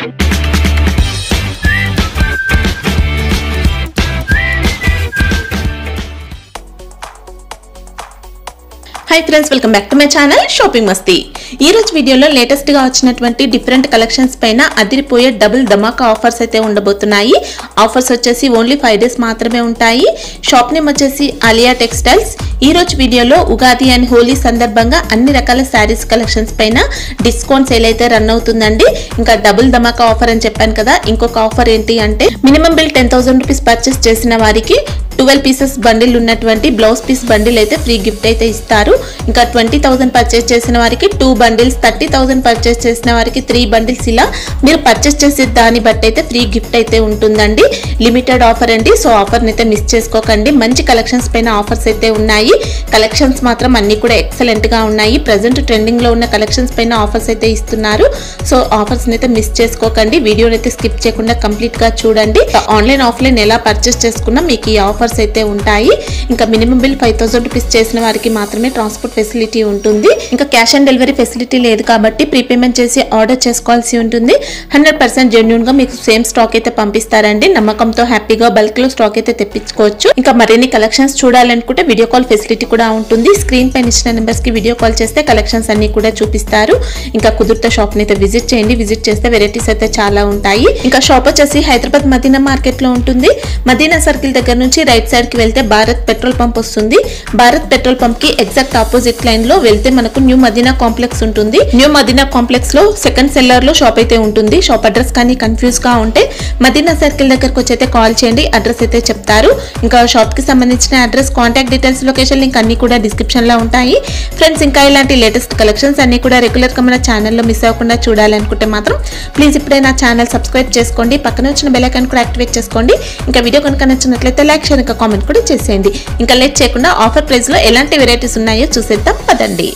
High friends welcome back to my channel shopping Masti ఈ రోజు వీడియోలో లేటెస్ట్ గా వచ్చినటువంటి డిఫరెంట్ కలెక్షన్స్ పైన అదిరిపోయే డబుల్ ధమాకా ఆఫర్స్ అయితే ఉండబోతున్నాయి ఆఫర్స్ వచ్చేసి ఓన్లీ ఫైవ్ డేస్ మాత్రమే ఉంటాయి షాప్ నేమ్ వచ్చేసి అలియా టెక్స్టైల్స్ ఈ రోజు వీడియోలో ఉగాది అండ్ హోలీ సందర్భంగా అన్ని రకాల శారీస్ కలెక్షన్స్ పైన డిస్కౌంట్ సేల్ అయితే రన్ అవుతుందండి ఇంకా డబుల్ ధమాకా ఆఫర్ అని చెప్పాను కదా ఇంకొక ఆఫర్ ఏంటి అంటే minimum bill ten thousand rupees purchase చేసిన వారికి ట్వెల్వ్ పీసెస్ బండిల్ ఉన్నటువంటి బ్లౌజ్ పీస్ బండిల్ అయితే ఫ్రీ గిఫ్ట్ అయితే ఇస్తారు ఇంకా ట్వంటీ థౌసండ్ పర్చేస్ చేసిన వారికి two bundles thirty thousand purchase చేసిన వారికి త్రీ బండిల్స్ ఇలా మీరు పర్చేస్ చేసే దాన్ని బట్టి అయితే ఫ్రీ గిఫ్ట్ అయితే ఉంటుందండి లిమిటెడ్ ఆఫర్ అండి సో ఆఫర్ని అయితే మిస్ చేసుకోకండి మంచి కలెక్షన్స్ పైన ఆఫర్స్ అయితే ఉన్నాయి కలెక్షన్స్ మాత్రం అన్ని కూడా ఎక్సలెంట్ గా ఉన్నాయి ప్రజెంట్ ట్రెండింగ్ లో ఉన్న కలెక్షన్స్ పైన ఆఫర్స్ అయితే ఇస్తున్నారు సో ఆఫర్స్ అయితే మిస్ చేసుకోకండి వీడియోని అయితే స్కిప్ చేయకుండా కంప్లీట్ గా చూడండి ఆన్లైన్ ఆఫ్లైన్ ఎలా పర్చేస్ చేసుకున్నా మీకు ఈ ఆఫర్స్ అయితే ఉంటాయి ఇంకా minimum bill five thousand rupees చేసిన వారికి మాత్రమే ట్రాన్స్పోర్ట్ ఫెసిలిటీ ఉంటుంది ఇంకా క్యాష్ ఆన్ డెలివరీ ఫెసిలిటీ లేదు కాబట్టి ప్రీపేమెంట్ చేసి ఆర్డర్ చేసుకోవాల్సి ఉంటుంది హండ్రెడ్ పర్సెంట్ జెన్యున్ గా మీకు సేమ్ స్టాక్ అయితే పంపిస్తారండి నమ్మకంతో హ్యాపీగా బల్క్ లో స్టాక్ అయితే తెప్పించుకోవచ్చు ఇంకా మరిన్ని కలెక్షన్స్ చూడాలనుకుంటే వీడియో కాల్ ఫెసిలిటీ కూడా ఉంటుంది స్క్రీన్ పైన ఇచ్చిన నెంబర్స్ కి వీడియో కాల్ చేస్తే కలెక్షన్స్ అన్ని కూడా చూపిస్తారు ఇంకా కుదిరితే షాప్ ని అయితే విజిట్ చేయండి విజిట్ చేస్తే వెరైటీస్ అయితే చాలా ఉంటాయి ఇంకా షాప్ వచ్చేసి హైదరాబాద్ మదీనా మార్కెట్ లో ఉంటుంది మదీనా సర్కిల్ దగ్గర నుంచి రైట్ సైడ్ కి వెళ్తే భారత్ పెట్రోల్ పంప్ వస్తుంది భారత్ పెట్రోల్ పంప్ కి ఎగ్జాక్ట్ ఆపోజిట్ లైన్ లో వెళ్తే మనకు న్యూ మదీనా కాంప్లెక్స్ ఉంటుంది న్యూ మదీనా కాంప్లెక్స్ లో సెకండ్ సెల్లర్ లో షాప్ అయితే ఉంటుంది షాప్ అడ్రస్ కానీ కన్ఫ్యూజ్ గా ఉంటే మదీనా సర్కిల్ దగ్గరకు వచ్చి అయితే కాల్ చేయండి అడ్రస్ అయితే చెప్తారు ఇంకా షాప్ కి సంబంధించిన address contact details location link అన్ని కూడా డిస్క్రిప్షన్ లో ఉంటాయి ఫ్రెండ్స్ ఇంకా ఇలాంటి లేటెస్ట్ కలెక్షన్స్ అన్ని కూడా రెగ్యులర్ గా మన ఛానల్లో మిస్ అవ్వకుండా చూడాలనుకుంటే మాత్రం ప్లీజ్ ఇప్పుడే నా ఛానల్ సబ్స్క్రైబ్ చేసుకోండి పక్కన వచ్చిన బెల్ ఐకాన్ కూడా యాక్టివేట్ చేసుకోండి ఇంకా వీడియో కనుక నచ్చినట్లయితే లైక్ షేర్ ఇంకా కామెంట్ కూడా చేసేయండి ఇంకా లేట్ చేయకుండా ఆఫర్ ప్రైస్ లో ఎలాంటి వెరైటీస్ ఉన్నాయో చూసేద్దాం పదండి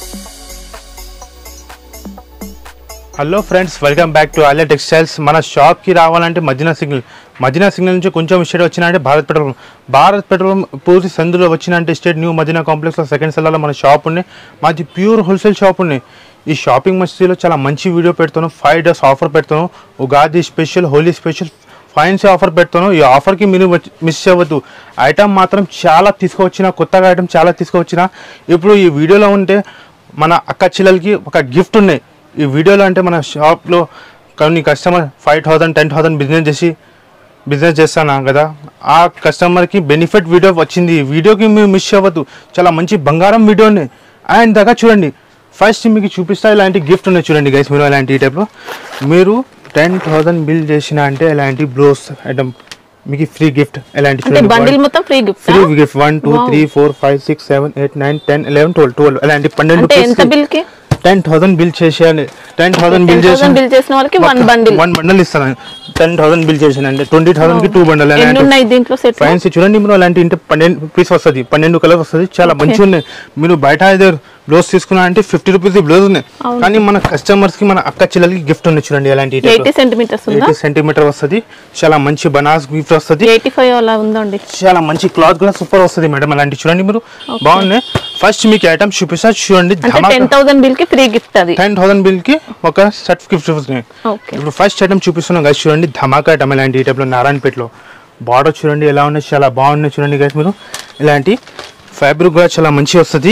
hello friends welcome back to Alia Textiles మన షాప్కి రావాలంటే మదీనా సిగ్నల్ మదీనా సిగ్నల్ నుంచి కొంచెం స్టేట్ వచ్చినంటే భారత్ పెట్రోల్ భారత్ పెట్రోల్ పూర్తి సందులో వచ్చినంటే స్టేట్ న్యూ మదీనా కాంప్లెక్స్లో సెకండ్ సెల్లార్లో మన షాప్ ఉన్నాయి మాది ప్యూర్ హోల్సేల్ షాప్ ఉన్నాయి ఈ షాపింగ్ మస్తీలో చాలా మంచి వీడియో పెడతాను ఫైవ్ డేస్ ఆఫర్ పెడతాను ఉగాది స్పెషల్ హోలీ స్పెషల్ ఫైన్స్ ఆఫర్ పెడతాను ఈ ఆఫర్కి మీరు వచ్చి- మిస్ అవ్వద్దు ఐటమ్ మాత్రం చాలా తీసుకువచ్చిన కొత్తగా ఐటమ్ చాలా తీసుకువచ్చిన ఇప్పుడు ఈ వీడియోలో ఉంటే మన అక్క చెల్లెలకి ఒక గిఫ్ట్ ఉన్నాయి ఈ వీడియోలో అంటే మన షాప్లో కొన్ని customer five thousand ten thousand business చేసి బిజినెస్ చేస్తాను కదా ఆ కస్టమర్కి బెనిఫిట్ వీడియో వచ్చింది ఈ వీడియోకి మీరు మిస్ అవ్వద్దు చాలా మంచి బంగారం వీడియోని అండ్ దగ్గర చూడండి ఫస్ట్ మీకు చూపిస్తా ఇలాంటి గిఫ్ట్ ఉన్నాయి చూడండి గైస్ మీరు ఇలాంటి ఈ టైప్లో మీరు టెన్ థౌసండ్ బిల్ చేసిన అంటే ఇలాంటి బ్లోస్ ఐటమ్ మీకు ఫ్రీ గిఫ్ట్ ఇలాంటి అంటే చూడండి బండిల్ మొత్తం free gift free gift one two Wow. Three four five six seven eight nine ten eleven twelve twelve ఇలాంటి పన్నెండు అంటే ఎంత బిల్ కి టెన్ థౌసండ్ బిల్ చేసేయాలి టెన్ థౌసండ్ బిల్ 10,000 చేసి బిల్ చేసిన వాళ్ళకి వన్ బండిల్ వన్ బండల్ ఇస్తాను టెన్ థౌసండ్ బిల్ చేసాను అంటే ట్వంటీ థౌసండ్ కి టూ బండల్ ఎన్ని ఉన్నాయి దీంట్లో సెట్ ఫైన్స్ చూడండి మీరు అలాంటి ఇంటి పన్నెండు పీస్ వస్తుంది పన్నెండు కలర్ వస్తుంది చాలా మంచిగా ఉన్నాయి మీరు బయట ఏదో బ్లౌజ్ తీసుకున్నా అంటే ఫిఫ్టీ రూపీస్ బ్లౌజ్ ఉన్నాయి అవును. కానీ మన కస్టమర్స్ కి మన అక్క చెల్లెలకి గిఫ్ట్ ఉంది చూడండి అలాంటి ఎయిటీ సెంటీమీటర్స్ ఉందా ఎయిటీ సెంటీమీటర్ వస్తుంది చాలా మంచి బనాస్ గిఫ్ట్ వస్తుంది ఎయిటీ ఫైవ్ అలా ఉందండి చాలా మంచి క్లాత్ కూడా సూపర్ వస్తుంది మేడం అలాంటి చూడండి మీరు బాగున్నాయి ఫస్ట్ మీకు ఐటమ్ చూపిస్తా చూడండి అంటే టెన్ థౌసండ్ బిల్ కి ఫ్రీ గిఫ్ట్ అది టెన్ థౌసండ్ బిల్ కి ఒక సెట్ గిఫ్ట్ వస్తున్నాయి ఓకే ఇప్పుడు ఫస్ట్ ఐటమ్ చూపిస్తున్నాం గైస్ చూడండి ధమాకా ఐటమ్ ఇలాంటి ఈ టైప్లో నారాయణపేటలో బార్డర్ చూడండి ఎలా ఉన్నాయి చాలా బాగున్నాయి చూడండి గైస్ మీరు ఇలాంటి ఫ్యాబ్రిక్ కూడా చాలా మంచి వస్తుంది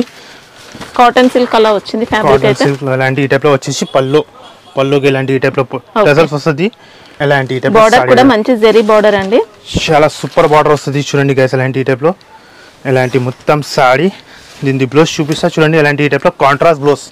కాటన్ సిల్క్ అలా వచ్చింది ఫ్యాబ్రిక్ కాటన్ అయితే సిల్క్ ఇలాంటి ఈ టైప్లో వచ్చేసి పళ్ళు పళ్ళుకి ఇలాంటి ఈ టైప్లో రిజల్ట్స్ వస్తుంది ఇలాంటి ఈ టైప్ బార్డర్ కూడా మంచి జెరీ బార్డర్ అండి చాలా సూపర్ బార్డర్ వస్తుంది చూడండి గైస్ ఇలాంటి ఈ టైప్లో ఇలాంటి మొత్తం సాడీ దీని బ్లౌజ్ చూపిస్తా చూడండి ఇలాంటి ఈ టైప్లో కాంట్రాస్ట్ బ్లౌజ్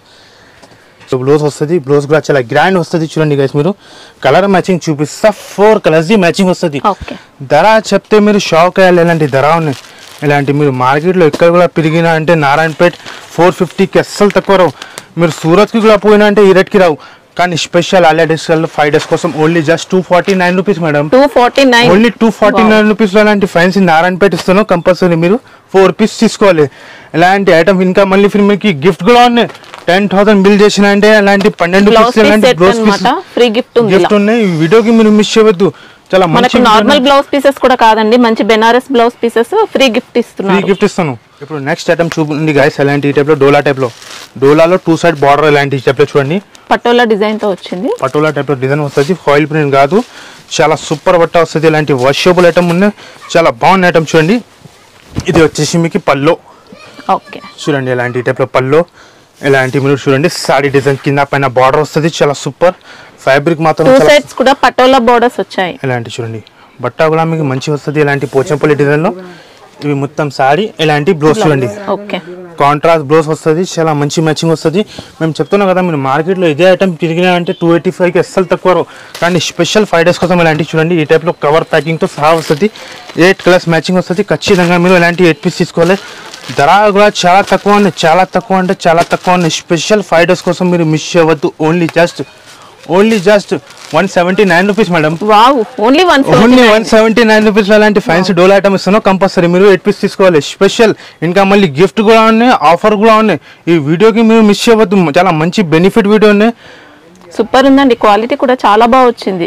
సో బ్లౌజ్ వస్తుంది బ్లౌజ్ కూడా చాలా గ్రాండ్ వస్తుంది చూడండి గైస్ మీరు కలర్ మ్యాచింగ్ చూపిస్తా ఫోర్ కలర్స్ ది మ్యాచింగ్ వస్తుంది ఓకే ధర చెప్తే మీరు షాక్ అయ్యాలి ఇలాంటి ధర ఉన్నాయి ఇలాంటి మీరు మార్కెట్లో ఎక్కడ కూడా పెరిగినా అంటే నారాయణపేట్ ఫోర్ ఫిఫ్టీకి అస్సలు తక్కువ రావు మీరు సూరత్కి కూడా పోయినా అంటే ఈ రేట్కి రావు కానీ స్పెషల్ అలియా డిస్కల్ ఫైవ్ డేస్ కోసం only just two forty nine rupees madam two forty nine only two forty nine rupees అలాంటి ఫైన్స్ నారాయణపేట ఇస్తాను కంపల్సరీ మీరు ఫోర్ పీస్ తీసుకోవాలి ఇలాంటి ఐటమ్ ఇంకా మళ్ళీ ఫిర్ మీకు గిఫ్ట్ కూడా ఉన్నాయి టెన్ థౌసండ్ బిల్ చేసిన అంటే అలాంటి పన్నెండు బ్లౌజ్ పీస్ పీస్ ఇలాంటి సెట్ బ్లౌజ్ పీస్ అన్నమాట ఫ్రీ గిఫ్ట్ ఉంది గిఫ్ట్ ఉన్నాయి ఈ వీడియోకి మీరు మిస్ చేయవద్దు చాలా మనకు మంచి నార్మల్ బ్లౌజ్ పీసెస్ కూడా కాదండి మంచి Banaras blouse pieces free gift free ఇస్తున్నారు గిఫ్ట్ ఇస్తాను ఇప్పుడు నెక్స్ట్ ఐటమ్ చూడండి గైస్ ఎలాంటి ఈ టైప్లో డోలా టైప్లో డోలాలో టూ సైడ్ బార్డర్ ఎలాంటి ఈ టైప్లో చూడండి పటోలా డిజైన్ తో వచ్చింది పటోలా టైప్లో డిజైన్ వస్తుంది ఫాయిల్ ప్రింట్ కాదు చాలా సూపర్ బట్ట వస్తుంది ఇలాంటి వర్షబుల్ ఐటమ్ ఉన్నాయి చాలా బాగున్న ఐటమ్ చూడండి ఇది వచ్చేసి మీకు పల్లో ఓకే చూడండి ఎలాంటి టైప్లో పల్లో ఎలాంటి మీరు చూడండి సాడీ డిజైన్ కింద పైన బార్డర్ వస్తుంది చాలా సూపర్ ఫ్యాబ్రిక్ మాత్రం టూ చాలా సైడ్స్ కూడా పటోలా బోర్డర్స్ వచ్చాయి ఇలాంటి చూడండి బట్ట కూడా మీకు మంచి వస్తుంది ఇలాంటి పోచంపల్లి డిజైన్లో ఇవి మొత్తం సాడీ ఇలాంటి బ్లౌజ్ చూడండి ఓకే కాంట్రాస్ట్ బ్లౌజ్ వస్తుంది చాలా మంచి మ్యాచింగ్ వస్తుంది మేము చెప్తున్నాం కదా మీరు మార్కెట్లో ఇదే ఐటమ్ తిరిగినా అంటే టూ ఎయిటీ ఫైవ్కి అస్సలు తక్కువ రావు. కానీ స్పెషల్ ఫైవ్ డేస్ కోసం ఇలాంటివి చూడండి ఈ టైప్లో కవర్ ప్యాకింగ్తో సహా వస్తుంది ఎయిట్ కలర్స్ మ్యాచింగ్ వస్తుంది ఖచ్చితంగా మీరు ఇలాంటి ఎయిట్ పీస్ తీసుకోవాలి ధర కూడా చాలా తక్కువ ఉంది చాలా తక్కువ అంటే చాలా తక్కువ ఉంది స్పెషల్ ఫైవ్ డేస్ కోసం మీరు మిస్ చేయవద్దు only just only just one seventy nine rupees madam wow only one only one seventy nine rupees అలాంటి ఫ్యాన్సీ డోల్ ఐటమ్ ఇస్తున్నాం కంపల్సరీ మీరు ఎయిట్ పీస్ తీసుకోవాలి స్పెషల్ ఇంకా మళ్ళీ గిఫ్ట్ కూడా ఉన్నాయి ఆఫర్ కూడా ఉన్నాయి ఈ వీడియోకి మీరు మిస్ చేయవద్దు చాలా మంచి బెనిఫిట్ వీడియో ఉన్నాయి సూపర్ ఉందండి క్వాలిటీ కూడా చాలా బాగా వచ్చింది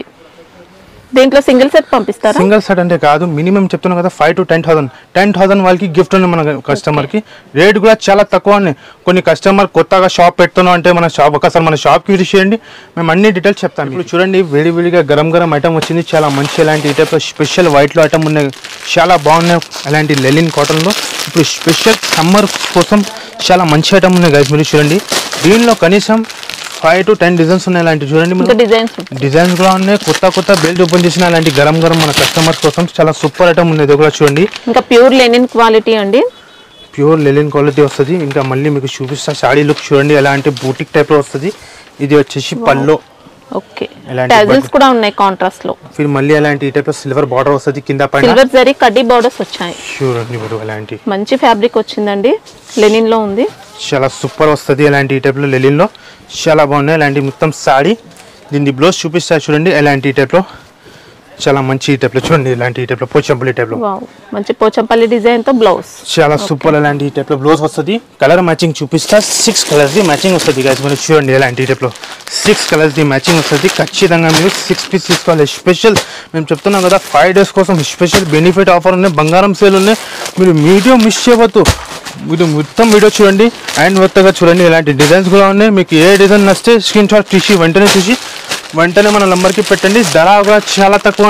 దీంట్లో సింగిల్ సెట్ పంపిస్తారా సింగిల్ సెట్ అంటే కాదు మినిమం చెప్తున్నాం కదా five to ten thousand ten thousand వాళ్ళకి గిఫ్ట్ ఉంది మన కస్టమర్కి రేట్ కూడా చాలా తక్కువ ఉన్నాయి కొన్ని కస్టమర్ కొత్తగా షాప్ పెడుతున్నాం అంటే మన షాప్ ఒకసారి మన షాప్కి విజిట్ చేయండి మేము అన్ని డీటెయిల్స్ చెప్తాం ఇప్పుడు చూడండి వేడి వేడిగా గరం గరం ఐటమ్ వచ్చింది చాలా మంచి ఇలాంటి ఈ టైప్ స్పెషల్ వైట్లో ఐటమ్ ఉన్నాయి చాలా బాగున్నాయి అలాంటి లెలిన్ కాటన్లో ఇప్పుడు స్పెషల్ సమ్మర్ కోసం చాలా మంచి ఐటమ్ ఉన్నాయి guys మీరు చూడండి దీనిలో కనీసం ఫైవ్ టు టెన్ డిజైన్స్ ఉన్నాయి ఇలాంటి చూడండి మీరు ఇంకా డిజైన్స్ డిజైన్స్ కూడా ఉన్నాయి కొత్త కొత్త బెల్ట్ ఓపెన్ చేసిన అలాంటి గరం గరం మన కస్టమర్స్ కోసం చాలా సూపర్ ఐటమ్ ఉంది ఇది కూడా చూడండి ఇంకా ప్యూర్ లెనిన్ క్వాలిటీ అండి ప్యూర్ లెలిన్ క్వాలిటీ వస్తుంది ఇంకా మళ్ళీ మీకు చూపిస్తా సాడీ లుక్ చూడండి ఎలాంటి బూటిక్ టైప్ లో వస్తుంది ఇది వచ్చేసి పల్లో ఓకే ఎలాంటి టజిల్స్ కూడా ఉన్నాయి కాంట్రాస్ట్ లో ఫిర్ మళ్ళీ అలాంటి ఈ టైప్ సిల్వర్ బార్డర్ వస్తుంది కింద పైన సిల్వర్ జరీ కడ్డీ బోర్డర్స్ వచ్చాయి చూడండి మీరు అలాంటి మంచి ఫ్యాబ్రిక్ వచ్చిందండి లెనిన్ లో ఉంది చాలా సూపర్ వస్తుంది ఇలాంటి ఈ టైప్లో లెలిన్లో చాలా బాగున్నాయి ఇలాంటి మొత్తం సాడీ దీన్ని బ్లౌజ్ చూపిస్తా చూడండి ఎలాంటి ఈ టైప్లో చాలా మంచి ఈ టైప్లో చూడండి ఇలాంటి ఈ టైప్లో పోచంపల్లి టైప్లో వావ్ మంచి పోచంపల్లి డిజైన్ తో బ్లౌజ్ చాలా సూపర్ అలాంటి టైప్ లో బ్లౌజ్ వస్తుంది కలర్ మ్యాచింగ్ చూపిస్తా సిక్స్ కలర్స్ ది మ్యాచింగ్ వస్తుంది guys మీరు చూడండి ఎలాంటి టైప్ లో సిక్స్ కలర్స్ ది మ్యాచింగ్ వస్తుంది ఖచ్చితంగా మీరు సిక్స్ పీస్ తీసుకోవాలి స్పెషల్ మేము చెప్తున్నాం కదా ఫైవ్ డేస్ కోసం స్పెషల్ బెనిఫిట్ ఆఫర్ ఉన్నాయి బంగారం సేల్ ఉన్నాయి మీరు వీడియో మిస్ చేయవద్దు మీరు మొత్తం వీడియో చూడండి అండ్ మొత్తగా చూడండి ఇలాంటి డిజైన్స్ కూడా ఉన్నాయి మీకు ఏ డిజైన్ నచ్చితే స్క్రీన్ షాట్ తీసి వెంటనే తీసి వెంటనే మన నంబర్కి పెట్టండి ధర కూడా చాలా తక్కువ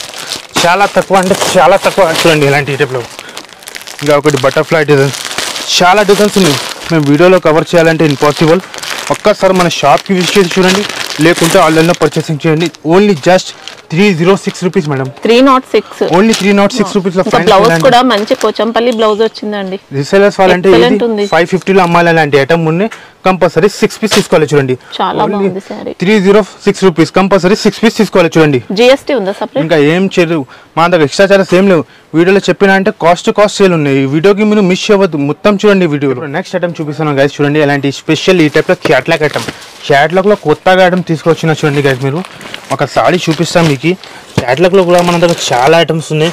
చాలా తక్కువ అంటే చాలా తక్కువ చూడండి ఇలాంటి టైప్లో ఇంకా ఒకటి బటర్ఫ్లై డిజైన్స్ చాలా డిజైన్స్ ఉన్నాయి మేము వీడియోలో కవర్ చేయాలంటే ఇంపాసిబుల్ ఒక్కసారి మన షాప్కి విజిట్ చేసి చూడండి లేకుంటే ఆన్లైన్లో పర్చేసింగ్ చేయండి only just three zero six rupees madam three not six only three not six రూపీస్లో ఇంకా బ్లౌజ్ కూడా మంచి పోచంపల్లి బ్లౌజ్ వచ్చిందండి రీసెలర్స్ వాళ్ళంటే Excellent ఉంది. ఫైవ్ ఫిఫ్టీలో అమ్మాలి అలాంటి ఐటమ్ ఉన్నాయి కంపల్సరీ సిక్స్ పీస్ తీసుకోవాలి చూడండి చాలా బాగుంది sari three zero six rupees compulsory six piece తీసుకోవాలి చూడండి జిఎస్టీ ఉందా సపరేట్ ఇంకా ఏం చేయరు మా దగ్గర ఎక్స్ట్రా చార్జెస్ ఏం లేవు వీడియోలో చెప్పిన అంటే కాస్ట్ కాస్ట్ సేల్ ఉన్నాయి ఈ వీడియోకి మీరు మిస్ చేయవద్దు మొత్తం చూడండి వీడియో నెక్స్ట్ ఐటమ్ చూపిస్తున్నాను గైస్ చూడండి ఎలాంటి స్పెషల్ ఈ టైప్లో క్యాట్లాక్ ఐటమ్ క్యాట్లాక్లో కొత్తగా ఐటమ్ తీసుకొచ్చిన చూడండి గైస్ మీరు ఒక సాడీ చూపిస్తాం మీకు క్యాట్లాక్లో కూడా మన దగ్గర చాలా ఐటమ్స్ ఉన్నాయి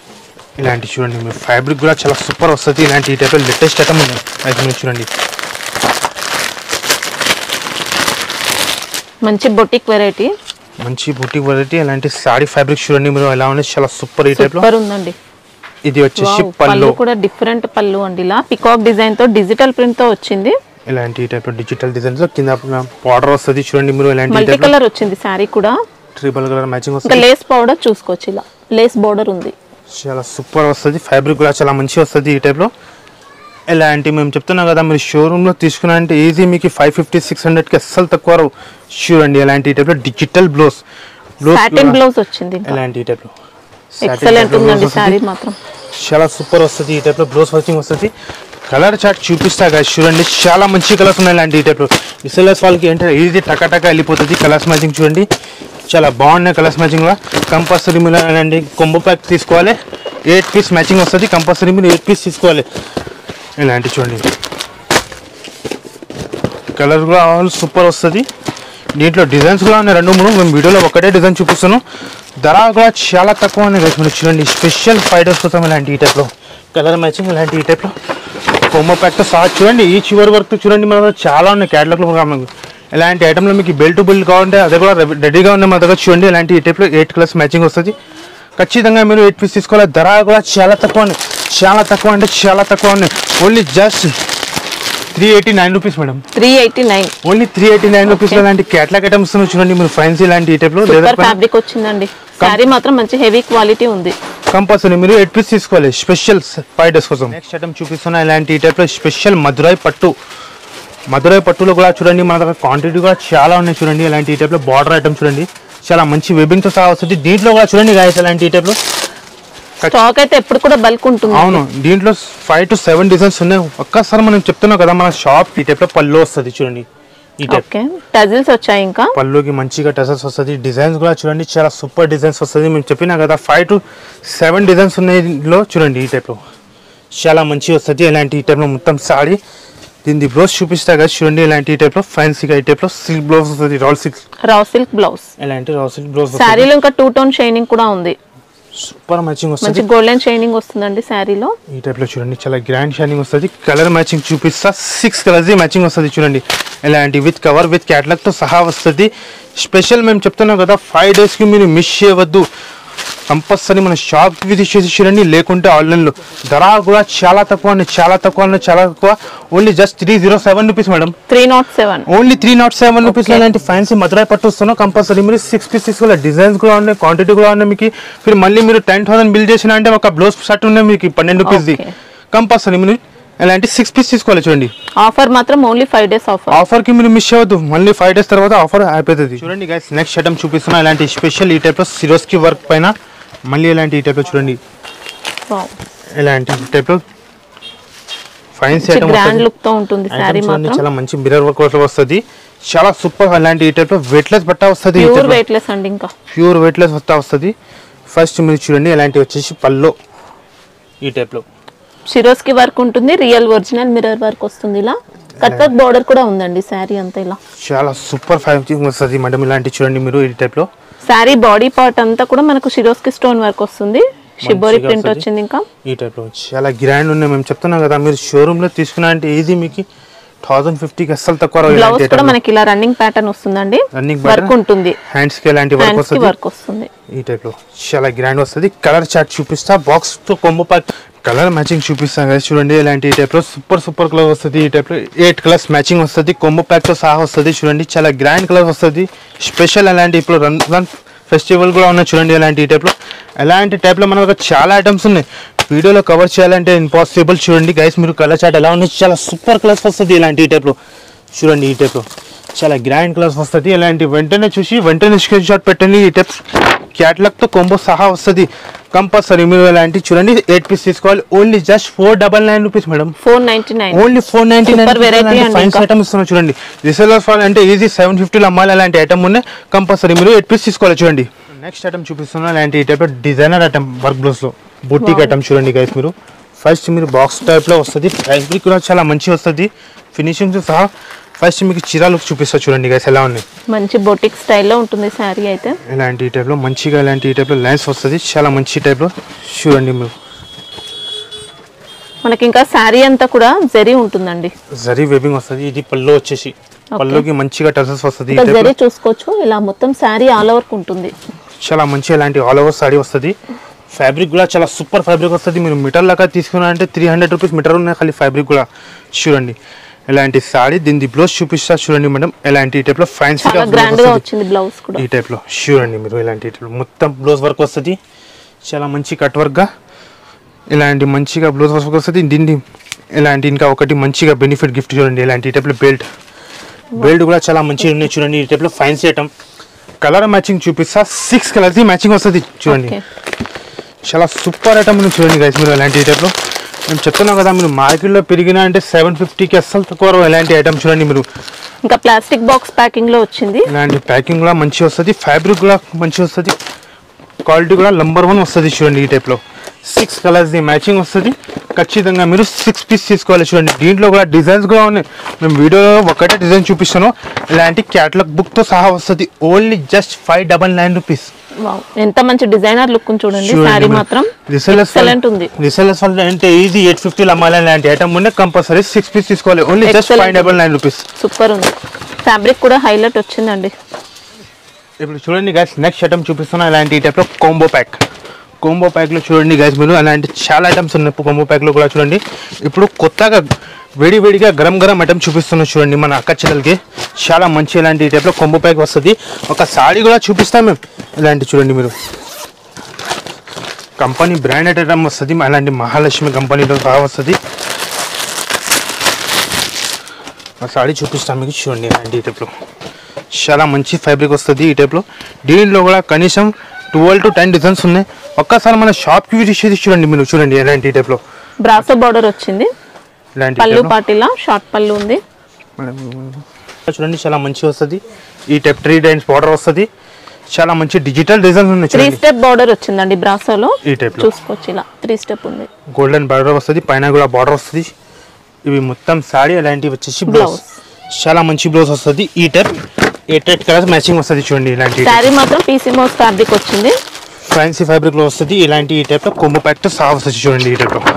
ఇలాంటి చూడండి మీరు ఫ్యాబ్రిక్ కూడా చాలా సూపర్ వస్తుంది ఇలాంటి ఈ టైప్లో లేటెస్ట్ ఐటమ్ ఉన్నాయి అయితే మీరు చూడండి మంచి బొటిక్ వెరైటీ మంచి బుటిక్ వెరైటీ ఇలాంటి సాడీ ఫ్యాబ్రిక్ చూడండి మీరు ఎలా ఉన్నాయి చాలా సూపర్ ఈ టైప్లో సూపర్ ఉందండి ఇది వచ్చేసి వావ్, పళ్ళు పళ్ళు కూడా డిఫరెంట్ పళ్ళు అండి ఇలా పికాక్ డిజైన్ తో డిజిటల్ ప్రింట్ తో వచ్చింది ఇలాంటి టైప్ డిజిటల్ డిజైన్స్ కింద బార్డర్ వస్తుంది చూడండి మీరు ఇలాంటి మల్టీ టైప్ కలర్ వచ్చింది శారీ కూడా ట్రిపుల్ కలర్ మ్యాచింగ్ ఇంకా వస్తుంది లేస్ పౌడర్ చూసుకోవచ్చు ఇలా లేస్ బోర్డర్ ఉంది చాలా సూపర్ వస్తుంది ఫ్యాబ్రిక్ కూడా చాలా మంచి వస్తుంది ఈ టైప్లో ఇలాంటి మేము చెప్తున్నాం కదా మీరు షోరూంలో తీసుకున్నారంటే ఈజీ మీకు ఫైవ్ ఫిఫ్టీ సిక్స్ హండ్రెడ్కి అస్సలు తక్కువ రావు చూడండి ఇలాంటి టైప్లో డిజిటల్ బ్లౌజ్ సాటిన్ బ్లౌజ్ వచ్చింది ఇంకా ఇలాంటి టైప్లో ఎక్సలెంట్ ఉందండి శారీ మాత్రం చాలా సూపర్ వస్తుంది ఈ టైప్లో బ్లౌజ్ వర్కింగ్ వస్తుంది కలర్ చార్ట్ చూపిస్తా కదా చూడండి చాలా మంచి కలర్స్ ఉన్నాయి ఇలాంటి ఈ టైప్లో డిసెలర్స్ వాళ్ళకి ఏంటంటే ఈజీ టకా టకా వెళ్ళిపోతుంది కలర్స్ మ్యాచింగ్ చూడండి చాలా బాగున్నాయి కలర్స్ మ్యాచింగ్లో కంపల్సరీ మీరు అండి కొంబో ప్యాక్ తీసుకోవాలి ఎయిట్ పీస్ మ్యాచింగ్ వస్తుంది కంపల్సరీ మీరు ఎయిట్ పీస్ తీసుకోవాలి ఇలాంటి చూడండి కలర్ కూడా ఆల్ సూపర్ వస్తుంది దీంట్లో డిజైన్స్ కూడా ఉన్నాయి రెండు మూడు మేము వీడియోలో ఒకటే డిజైన్ చూపిస్తాను ధర కూడా చాలా తక్కువ ఉన్నాయి guys. మీరు చూడండి స్పెషల్ ఫైటర్స్ కోసం ఇలాంటి ఈ టైప్లో కలర్ మ్యాచింగ్ ఇలాంటి ఈ టైప్లో కొమ్మ ప్యాక్తో సహా చూడండి ఈ చివరి వరకు చూడండి మన దగ్గర చాలా ఉన్నాయి క్యాటలాగ్లో కూడా మనకు ఇలాంటి ఐటమ్లో మీకు బెల్ట్ బిల్డ్ కావాలంటే అది కూడా రెడీగా ఉన్నాయి మా దగ్గర చూడండి ఇలాంటి ఈ టైప్లో ఎయిట్ కలర్స్ మ్యాచింగ్ వస్తుంది ఖచ్చితంగా మీరు ఎయిట్ పీస్ తీసుకోవాలి ధర కూడా చాలా తక్కువ ఉంది చాలా తక్కువ అంటే చాలా తక్కువ ఉన్నాయి only just three eighty nine rupees madam three eighty nine only three eighty nine rupees లాంటి క్యాట్లాగ్ ఐటమ్స్ చూడండి మీరు ఫైన్సీ లాంటి ఈ టైప్లో సూపర్ లేదా ఫ్యాబ్రిక్ వచ్చిందండి శారీ మాత్రం మంచి హెవీ క్వాలిటీ ఉంది కంపల్సరీ మీరు ఎయిట్ పీస్ తీసుకోవాలి స్పెషల్ ఫైవ్ డేస్ కోసం నెక్స్ట్ ఐటమ్ చూపిస్తున్నా ఇలాంటి ఈ టైప్లో స్పెషల్ మధురై పట్టు మధురై పట్టులో కూడా చూడండి మన దగ్గర క్వాంటిటీ కూడా చాలా ఉన్నాయి చూడండి ఇలాంటి ఈ టైప్లో బార్డర్ ఐటమ్ చూడండి చాలా మంచి వెబింగ్తో సహా వస్తుంది దీంట్లో కూడా చూడండి గాయస్ ఇలాంటి ఈ టైప్లో స్టాక్ అయితే ఎప్పుడు కూడా బల్క్ ఉంటుంది అవును దీంట్లో ఫైవ్ టు సెవెన్ డిజైన్స్ ఉన్నాయి ఒక్కసారి మనం చెప్తున్నాం కదా మన షాప్ ఈ టైప్లో పళ్ళు వస్తుంది చూడండి ఈ టైప్ ఓకే టజిల్స్ వచ్చాయి ఇంకా పళ్ళుకి మంచిగా టసల్స్ వస్తుంది డిజైన్స్ కూడా చూడండి చాలా సూపర్ డిజైన్స్ వస్తుంది మేము చెప్పినా కదా ఫైవ్ టు సెవెన్ డిజైన్స్ ఉన్నాయి దీంట్లో చూడండి ఈ టైప్లో చాలా మంచిగా వస్తుంది ఇలాంటి ఈ టైప్లో మొత్తం సాడీ దీని బ్లౌజ్ చూపిస్తా కదా చూడండి ఇలాంటి ఈ టైప్లో ఫ్యాన్సీగా ఈ టైప్లో సిల్క్ బ్లౌజ్ వస్తుంది రాల్ సిల్క్ రా సిల్క్ బ్లౌజ్ ఇలాంటి రాల్ సిల్క్ బ్లౌజ్ శారీలో ఇంకా టూ టోన్ షైనింగ్ కూడా ఉంది సూపర్ మ్యాచింగ్ వస్తుంది మంచి గోల్డెన్ షైనింగ్ వస్తుందండి శారీలో ఈ టైప్లో చూడండి చాలా గ్రాండ్ షైనింగ్ వస్తుంది కలర్ మ్యాచింగ్ చూపిస్తా సిక్స్ కలర్స్ మ్యాచింగ్ వస్తుంది చూడండి ఇలాంటి విత్ కవర్ విత్ తో సహా వస్తుంది స్పెషల్ మేము చెప్తున్నాం కదా ఫైవ్ డేస్కి మీరు మిస్ చేయవద్దు కంపల్సరీ మన షాప్కి విజిట్ చేసి చూడండి లేకుంటే ఆన్లైన్లో ధర కూడా చాలా తక్కువ అండి చాలా తక్కువ అంటే చాలా తక్కువ only just three zero seven rupees madam three nought seven only three nought seven rupees ఇలాంటి ఫ్యాన్సీ మధురై పట్టు వస్తున్నాం కంపల్సరీ మీరు సిక్స్ పీస్ తీసుకోవాలి డిజైన్స్ కూడా ఉన్నాయి క్వాంటిటీ కూడా ఉన్నాయి మీకు మీరు మళ్ళీ మీరు టెన్ థౌసండ్ బిల్ చేసిన అంటే ఒక బ్లౌజ్ షర్ట్ ఉన్నాయి మీకు పన్నెండు రూపీస్ది Okay. కంపల్సరీ మీరు ఇలాంటి సిక్స్ పీస్ తీసుకోవాలి చూడండి ఆఫర్ మాత్రం only five days offer offer కి మీరు మిస్ అవ్వద్దు మళ్ళీ ఫైవ్ డేస్ తర్వాత ఆఫర్ అయిపోతుంది చూడండి గైస్ నెక్స్ట్ ఐటమ్ చూపిస్తున్నా ఇలాంటి స్పెషల్ ఈ టైప్ లో సిరోస్కి వర్క్ పైన మళ్ళీ ఇలాంటి ఈ టైప్ లో చూడండి ఇలాంటి టైప్ లో ఫైన్స్ ఐటమ్ గ్రాండ్ లుక్ తో ఉంటుంది శారీ చూడండి మాత్రం చాలా మంచి మిర్రర్ వర్క్ వస్తుంది చాలా సూపర్ అలాంటి ఈ టైప్ లో వెయిట్లెస్ బట్ట వస్తుంది ప్యూర్ వెయిట్లెస్ అండి ఇంకా ప్యూర్ వెయిట్లెస్ బట్ట వస్తుంది ఫస్ట్ మీరు చూడండి ఇలాంటి వచ్చేసి పల్లో ఈ టైప్ లో షిరోస్ కి వర్క్ ఉంటుంది రియల్ ఒరిజినల్ మిర్రర్ వర్క్ వస్తుంది ఇలా కట్ వర్క్ బార్డర్ కూడా ఉందండి శారీ అంతా ఇలా చాలా సూపర్ ఫైవ్ వస్తుంది మేడం ఇలాంటి చూడండి మీరు ఈ టైప్ లో శారీ బాడీ పార్ట్ అంతా కూడా మనకు షిరోస్ కి స్టోన్ వర్క్ వస్తుంది షిబోరి మంచిగా ప్రింట్ వస్తది. వచ్చింది ఇంకా ఈ టైప్లో చాలా గ్రాండ్ ఉన్నాయి మేము చెప్తున్నాం కదా మీరు షోరూంలో తీసుకున్నా అంటే ఇది మీకు థౌసండ్ ఫిఫ్టీకి అస్సలు తక్కువ రావు బ్లౌజ్ ఇలాంటి కూడా మనకి ఇలా రన్నింగ్ ప్యాటర్న్ వస్తుందండి రన్నింగ్ వర్క్ ఉంటుంది హ్యాండ్స్కి ఎలాంటి వర్క్ హ్యాండ్స్ కి వస్తుంది వర్క్ వస్తుంది ఈ టైప్లో చాలా గ్రాండ్ వస్తుంది కలర్ చార్ట్ చూపిస్తా బాక్స్ తో కొమ్మ ప్యాక్ కలర్ మ్యాచింగ్ చూపిస్తాం కదా చూడండి ఇలాంటి ఈ టైప్లో సూపర్ సూపర్ కలర్ వస్తుంది ఈ టైప్లో ఎయిట్ కలర్స్ మ్యాచింగ్ వస్తుంది కొమ్మ ప్యాక్తో సహా వస్తుంది చూడండి చాలా గ్రాండ్ కలర్ వస్తుంది స్పెషల్ అలాంటి ఇప్పుడు రంజాన్ ఫెస్టివల్ కూడా ఉన్నాయి చూడండి ఇలాంటి ఈ టైప్లో ఎలాంటి టైప్లో మన దగ్గర చాలా ఐటమ్స్ ఉన్నాయి వీడియోలో కవర్ చేయాలంటే ఇంపాసిబుల్ చూడండి గైస్ మీరు కలర్ చాట్ ఎలా ఉన్నాయి చాలా సూపర్ కలర్స్ వస్తుంది ఇలాంటి ఈ టైప్లో చూడండి ఈ టైప్లో చాలా గ్రాండ్ కలర్స్ వస్తుంది ఇలాంటి వెంటనే చూసి వెంటనే స్క్రీన్ షాట్ పెట్టండి ఈ టైప్స్ క్యాట్లాగ్తో కొంబో సహా వస్తుంది కంపల్సరీ మీరు ఇలాంటి చూడండి ఎయిట్ పీస్ తీసుకోవాలి only just four double nine rupees madam four ninety nine only four ninety Super variety nine అండి ఫైన్స్ ఇంకా. ఐటమ్ ఇస్తున్నాం చూడండి రిసెలర్స్ ఫాల్ అంటే ఈజీ సెవెన్ ఫిఫ్టీలో అమ్మాలి అలాంటి ఐటమ్ ఉన్నాయి కంపల్సరీ మీరు ఎయిట్ పీస్ తీసుకోవాలి చూడండి నెక్స్ట్ ఐటమ్ చూపిస్తున్నా అలాంటి ఈ type designer item work blouse లో బుట్టిక్ ఐటమ్ చూడండి గైస్ మీరు ఫస్ట్ మీరు బాక్స్ టైప్ లో వస్తుంది ఫ్యాబ్రిక్ కూడా చాలా మంచి వస్తుంది ఫినిషింగ్ సహా ఫస్ట్ మీకు చీర లుక్ చూపిస్తా చూడండి గైస్ ఎలా ఉన్నాయి మంచి బొటిక్ స్టైల్లో ఉంటుంది శారీ అయితే ఇలాంటి ఈ టైప్లో మంచిగా ఇలాంటి ఈ టైప్లో లైన్స్ వస్తుంది చాలా మంచి టైప్లో చూడండి మీరు మనకి ఇంకా శారీ అంతా కూడా జరీ ఉంటుందండి జరీ వెబింగ్ వస్తుంది ఇది పళ్ళు వచ్చేసి పళ్ళుకి మంచిగా టసల్స్ వస్తుంది ఈ ఇంకా టైప్లో జరీ చూసుకోవచ్చు ఇలా మొత్తం శారీ ఆల్ ఓవర్ ఉంటుంది చాలా మంచి ఇలాంటి ఆల్ ఓవర్ సాడీ వస్తుంది ఫ్యాబ్రిక్ కూడా చాలా సూపర్ ఫ్యాబ్రిక్ వస్తుంది మీరు మీటర్ లాగా తీసుకున్నారంటే త్రీ హండ్రెడ్ రూపీస్ మీటర్ ఉన్నాయి ఖాళీ ఫ్యాబ్రిక్ కూడా చూడండి ఇలాంటి సాడీ దీని బ్లౌజ్ చూపిస్తా చూడండి మేడం ఇలాంటి ఈ టైప్లో ఫ్యాన్సీగా చాలా గ్రాండ్ గా వచ్చింది బ్లౌజ్ కూడా ఈ టైప్లో చూడండి మీరు ఇలాంటి టైప్లో మొత్తం బ్లౌజ్ వర్క్ వస్తుంది చాలా మంచి కట్ వర్క్గా ఇలాంటి మంచిగా బ్లౌజ్ వర్క్ వస్తుంది దీన్ని ఇలాంటి ఇంకా ఒకటి మంచిగా బెనిఫిట్ గిఫ్ట్ చూడండి ఇలాంటి ఈ టైప్లో బెల్ట్ బెల్ట్ కూడా చాలా మంచిగా ఉన్నాయి చూడండి ఈ టైప్లో ఫ్యాన్సీ ఐటమ్ కలర్ మ్యాచింగ్ చూపిస్తా సిక్స్ కలర్స్ మ్యాచింగ్ వస్తుంది చూడండి ఓకే చాలా సూపర్ ఐటమ్ ఉంది చూడండి గైస్ మీరు ఇలాంటి టైప్లో మేము చెప్తున్నాం కదా మీరు మార్కెట్లో పెరిగినా అంటే సెవెన్ ఫిఫ్టీకి అస్సలు తక్కువ రావు ఇలాంటి ఐటమ్ చూడండి మీరు ఇంకా ప్లాస్టిక్ బాక్స్ ప్యాకింగ్ లో వచ్చింది ఇలాంటి ప్యాకింగ్ కూడా మంచిగా వస్తుంది ఫ్యాబ్రిక్ కూడా మంచిగా వస్తుంది క్వాలిటీ కూడా నంబర్ వన్ వస్తుంది చూడండి ఈ టైప్లో సిక్స్ కలర్స్ది మ్యాచింగ్ వస్తుంది ఖచ్చితంగా మీరు సిక్స్ పీస్ తీసుకోవాలి చూడండి దీంట్లో కూడా డిజైన్స్ కూడా ఉన్నాయి మేము వీడియోలో ఒకటే డిజైన్ చూపిస్తాను ఇలాంటి క్యాటలాగ్ బుక్తో సహా వస్తుంది only just five double nine rupees wow ఎంత మంచి డిజైనర్ లుక్ చూడండి శారీ మాత్రం ఎక్సలెంట్ ఉంది రిసెలర్స్ అంటే ఈజీ ఎయిట్ ఫిఫ్టీలో అమ్మాలి అలాంటి ఐటమ్ ఉండే కంపల్సరీ సిక్స్ పీస్ తీసుకోవాలి only just Excellent. Five double nine rupees super ఉంది ఫ్యాబ్రిక్ కూడా హైలైట్ వచ్చిందండి ఇప్పుడు చూడండి గైస్ నెక్స్ట్ ఐటమ్ చూపిస్తున్నా ఇలాంటి ఈ టైప్లో కాంబో ప్యాక్ కోంబో ప్యాక్లో చూడండి గైస్ మీరు అలాంటి చాలా ఐటమ్స్ ఉన్నాయి కోంబో ప్యాక్లో కూడా చూడండి ఇప్పుడు కొత్తగా వేడి వేడిగా గరం గరం ఐటమ్ చూపిస్తున్నాం చూడండి మన అక్క చెల్లెలకి చాలా మంచి ఇలాంటి టైప్లో కొంబో ప్యాక్ వస్తుంది ఒక సాడీ కూడా చూపిస్తాం మేము ఇలాంటి చూడండి మీరు కంపెనీ బ్రాండెడ్ ఐటమ్ వస్తుంది అలాంటి మహాలక్ష్మి కంపెనీలో సహా వస్తుంది ఆ సాడీ చూపిస్తాం మీకు చూడండి ఇలాంటి ఈ టైప్లో చాలా మంచి ఫ్యాబ్రిక్ వస్తుంది ఈ టైప్లో దీనిలో కూడా కనీసం ట్వెల్వ్ టు టెన్ డిజైన్స్ ఉన్నాయి ఒక్కసారి మన షాప్కి విజిట్ చేసి చూడండి మీరు చూడండి ఇలాంటి ఈ టైప్లో బ్రాసో బార్డర్ వచ్చింది ఇలాంటి పళ్ళు type లో. పాటిలా షార్ట్ పళ్ళు ఉంది చూడండి చాలా మంచి వస్తుంది ఈ టైప్ త్రీ డైన్స్ బార్డర్ వస్తుంది చాలా మంచి డిజిటల్ డిజైన్స్ ఉన్నాయి త్రీ చూడండి స్టెప్ బార్డర్ వచ్చిందండి బ్రాసోలో ఈ type లో. చూసుకోవచ్చు ఇలా త్రీ స్టెప్ ఉంది గోల్డెన్ బార్డర్ వస్తుంది పైన కూడా బార్డర్ వస్తుంది ఇవి మొత్తం సాడీ అలాంటివి వచ్చేసి బ్లౌజ్ చాలా మంచి బ్లౌజ్ వస్తుంది ఈ type eight eight colours matching వస్తుంది చూడండి ఇలాంటి శారీ మాత్రం పీసీ మోస్ ఫ్యాబ్రిక్ వచ్చింది ఫ్యాన్సీ ఫ్యాబ్రిక్ లో వస్తుంది ఇలాంటి ఈ టైప్ లో కొమ్ము ప్యాక్ తో సహా వస్తుంది చూడండి ఈ టైప్ లో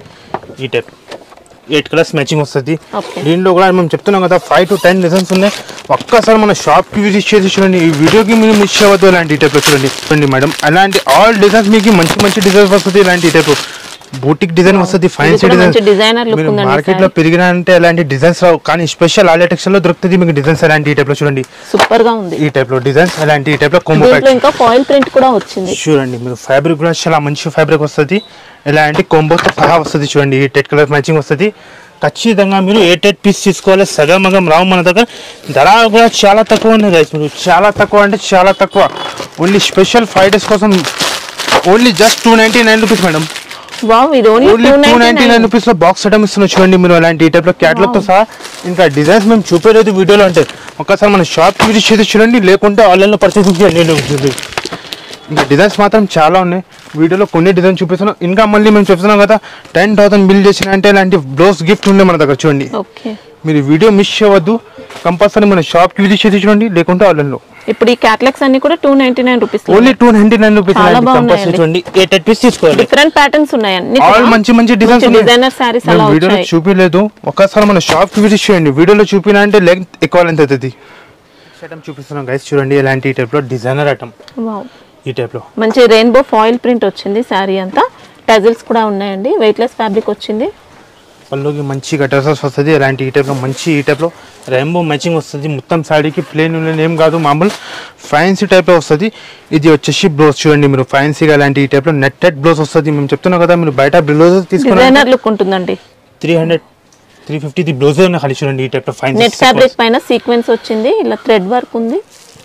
ఈ టైప్ ఎయిట్ కలర్స్ మ్యాచింగ్ వస్తుంది Okay. దీంట్లో కూడా మేము చెప్తున్నాం కదా ఫైవ్ టు టెన్ డిజైన్స్ ఉన్నాయి ఒక్కసారి మన షాప్ కి విజిట్ చేసి చూడండి ఈ వీడియోకి మీరు మిస్ అవ్వద్దు ఇలాంటి ఈ టైప్ లో చూడండి చూడండి మేడం అలాంటి ఆల్ డిజైన్స్ మీకు మంచి మంచి డిజైన్స్ వస్తుంది ఇలాంటి ఈ టైప్ బూటిక్ డిజైన్ వస్తుంది ఫ్యాన్సీ కూడా డిజైన్ మంచి designer look మీరు ఉందండి మార్కెట్ లో saree. పెరిగిన అంటే అలాంటి డిజైన్స్ రావు కానీ స్పెషల్ ఆలియా టెక్స్టైల్ లో దొరుకుతుంది మీకు డిజైన్స్ అలాంటి ఈ టైప్ లో చూడండి సూపర్ గా ఉంది ఈ టైప్ లో డిజైన్స్ అలాంటి ఈ టైప్ లో కొమ్ము దీంట్లో ఇంకా ఫాయిల్ ప్రింట్ కూడా వచ్చింది చూడండి మీరు ఫ్యాబ్రిక్ కూడా చాలా మంచి ఫ్యాబ్రిక్ వస్తుంది ఇలాంటి కొంబోతో సహా వస్తుంది చూడండి ఈ టెట్ కలర్ మ్యాచింగ్ వస్తుంది ఖచ్చితంగా మీరు ఏ టెట్ పీస్ తీసుకోవాలి సగం మగం రావు మన దగ్గర ధర కూడా చాలా తక్కువ ఉంది గైస్ మీరు చాలా తక్కువ అంటే చాలా తక్కువ ఓన్లీ స్పెషల్ ఫైవ్ డేస్ కోసం only just two ninety nine rupees madam wow ఇది only only two two ninety ninety nine rupees లో బాక్స్ ఐటమ్ ఇస్తున్నా చూడండి మీరు అలాంటి ఈ టైప్ లో క్యాటలాగ్ తో సహా ఇంకా డిజైన్స్ మేము చూపేది వీడియోలో అంటే ఒకసారి మన షాప్ విజిట్ చేసి చూడండి లేకుంటే ఆన్లైన్ లో పర్చేస్ చేయండి ఇంకా డిజైన్స్ మాత్రం చాలా ఉన్నాయి వీడియోలో కొన్ని డిజైన్ చూపిస్తున్నాం ఇంకా మళ్ళీ మేము చెప్తున్నాం కదా టెన్ థౌసండ్ బిల్ చేసిన అంటే ఇలాంటి బ్లౌజ్ గిఫ్ట్ ఉంది మన దగ్గర చూడండి ఓకే మీరు వీడియో మిస్ చేయవద్దు కంపల్సరీ మన షాప్కి విజిట్ చేసి చూడండి లేకుంటే ఆన్లైన్లో ఇప్పుడు ఈ క్యాటలాగ్స్ అన్ని కూడా two ninety nine rupees only two ninety nine rupees చాలా కంపల్సరీ బాగున్నాయండి. చూడండి ఎయిట్ ఎయిట్ పీస్ తీసుకోవాలి డిఫరెంట్ ప్యాటర్న్స్ ఉన్నాయి అన్ని ఆల్ మంచి మంచి డిజైన్స్ డిజైనర్ శారీస్ అలా వీడియోలో వచ్చాయి చూపించలేదు ఒకసారి మన షాప్ కి విజిట్ చేయండి వీడియోలో చూపినా అంటే లెంత్ ఎక్కువ లెంత్ అవుతుంది ఐటమ్ చూపిస్తున్నాం గైస్ చూడండి ఇలాంటి టైప్ లో డిజైనర్ ఐటమ్ వావ్ ఈ టైప్ లో మంచి రెయిన్బో ఫాయిల్ ప్రింట్ వచ్చింది శారీ అంతా టజిల్స్ కూడా ఉన్నాయండి వెయిట్లెస్ ఫ్యాబ్రిక్ వచ్చింది పళ్ళుకి మంచి కటర్సెస్ వస్తుంది ఇలాంటి ఈ టైప్ లో మంచి ఈ టైప్ లో రెయిన్బో మ్యాచింగ్ వస్తుంది మొత్తం సాడీకి ప్లేన్ ఏం కాదు మామూలు ఫ్యాన్సీ టైప్ లో వస్తుంది ఇది వచ్చేసి బ్లౌజ్ చూడండి మీరు ఫ్యాన్సీగా ఇలాంటి ఈ టైప్ లో నెట్టెడ్ బ్లౌజ్ వస్తుంది మేము చెప్తున్నాం కదా మీరు బయట బ్లౌజ్ తీసుకున్నారు డిజైనర్ లుక్ ఉంటుందండి three hundred three fifty blouse ఖాళీ చూడండి ఈ టైప్ లో నెట్ ఫ్యాన్సీ ఫ్యాబ్రిక్ పైన సీక్వెన్స్ వచ్చింది ఇలా థ్రెడ్ వర్క్ ఉంది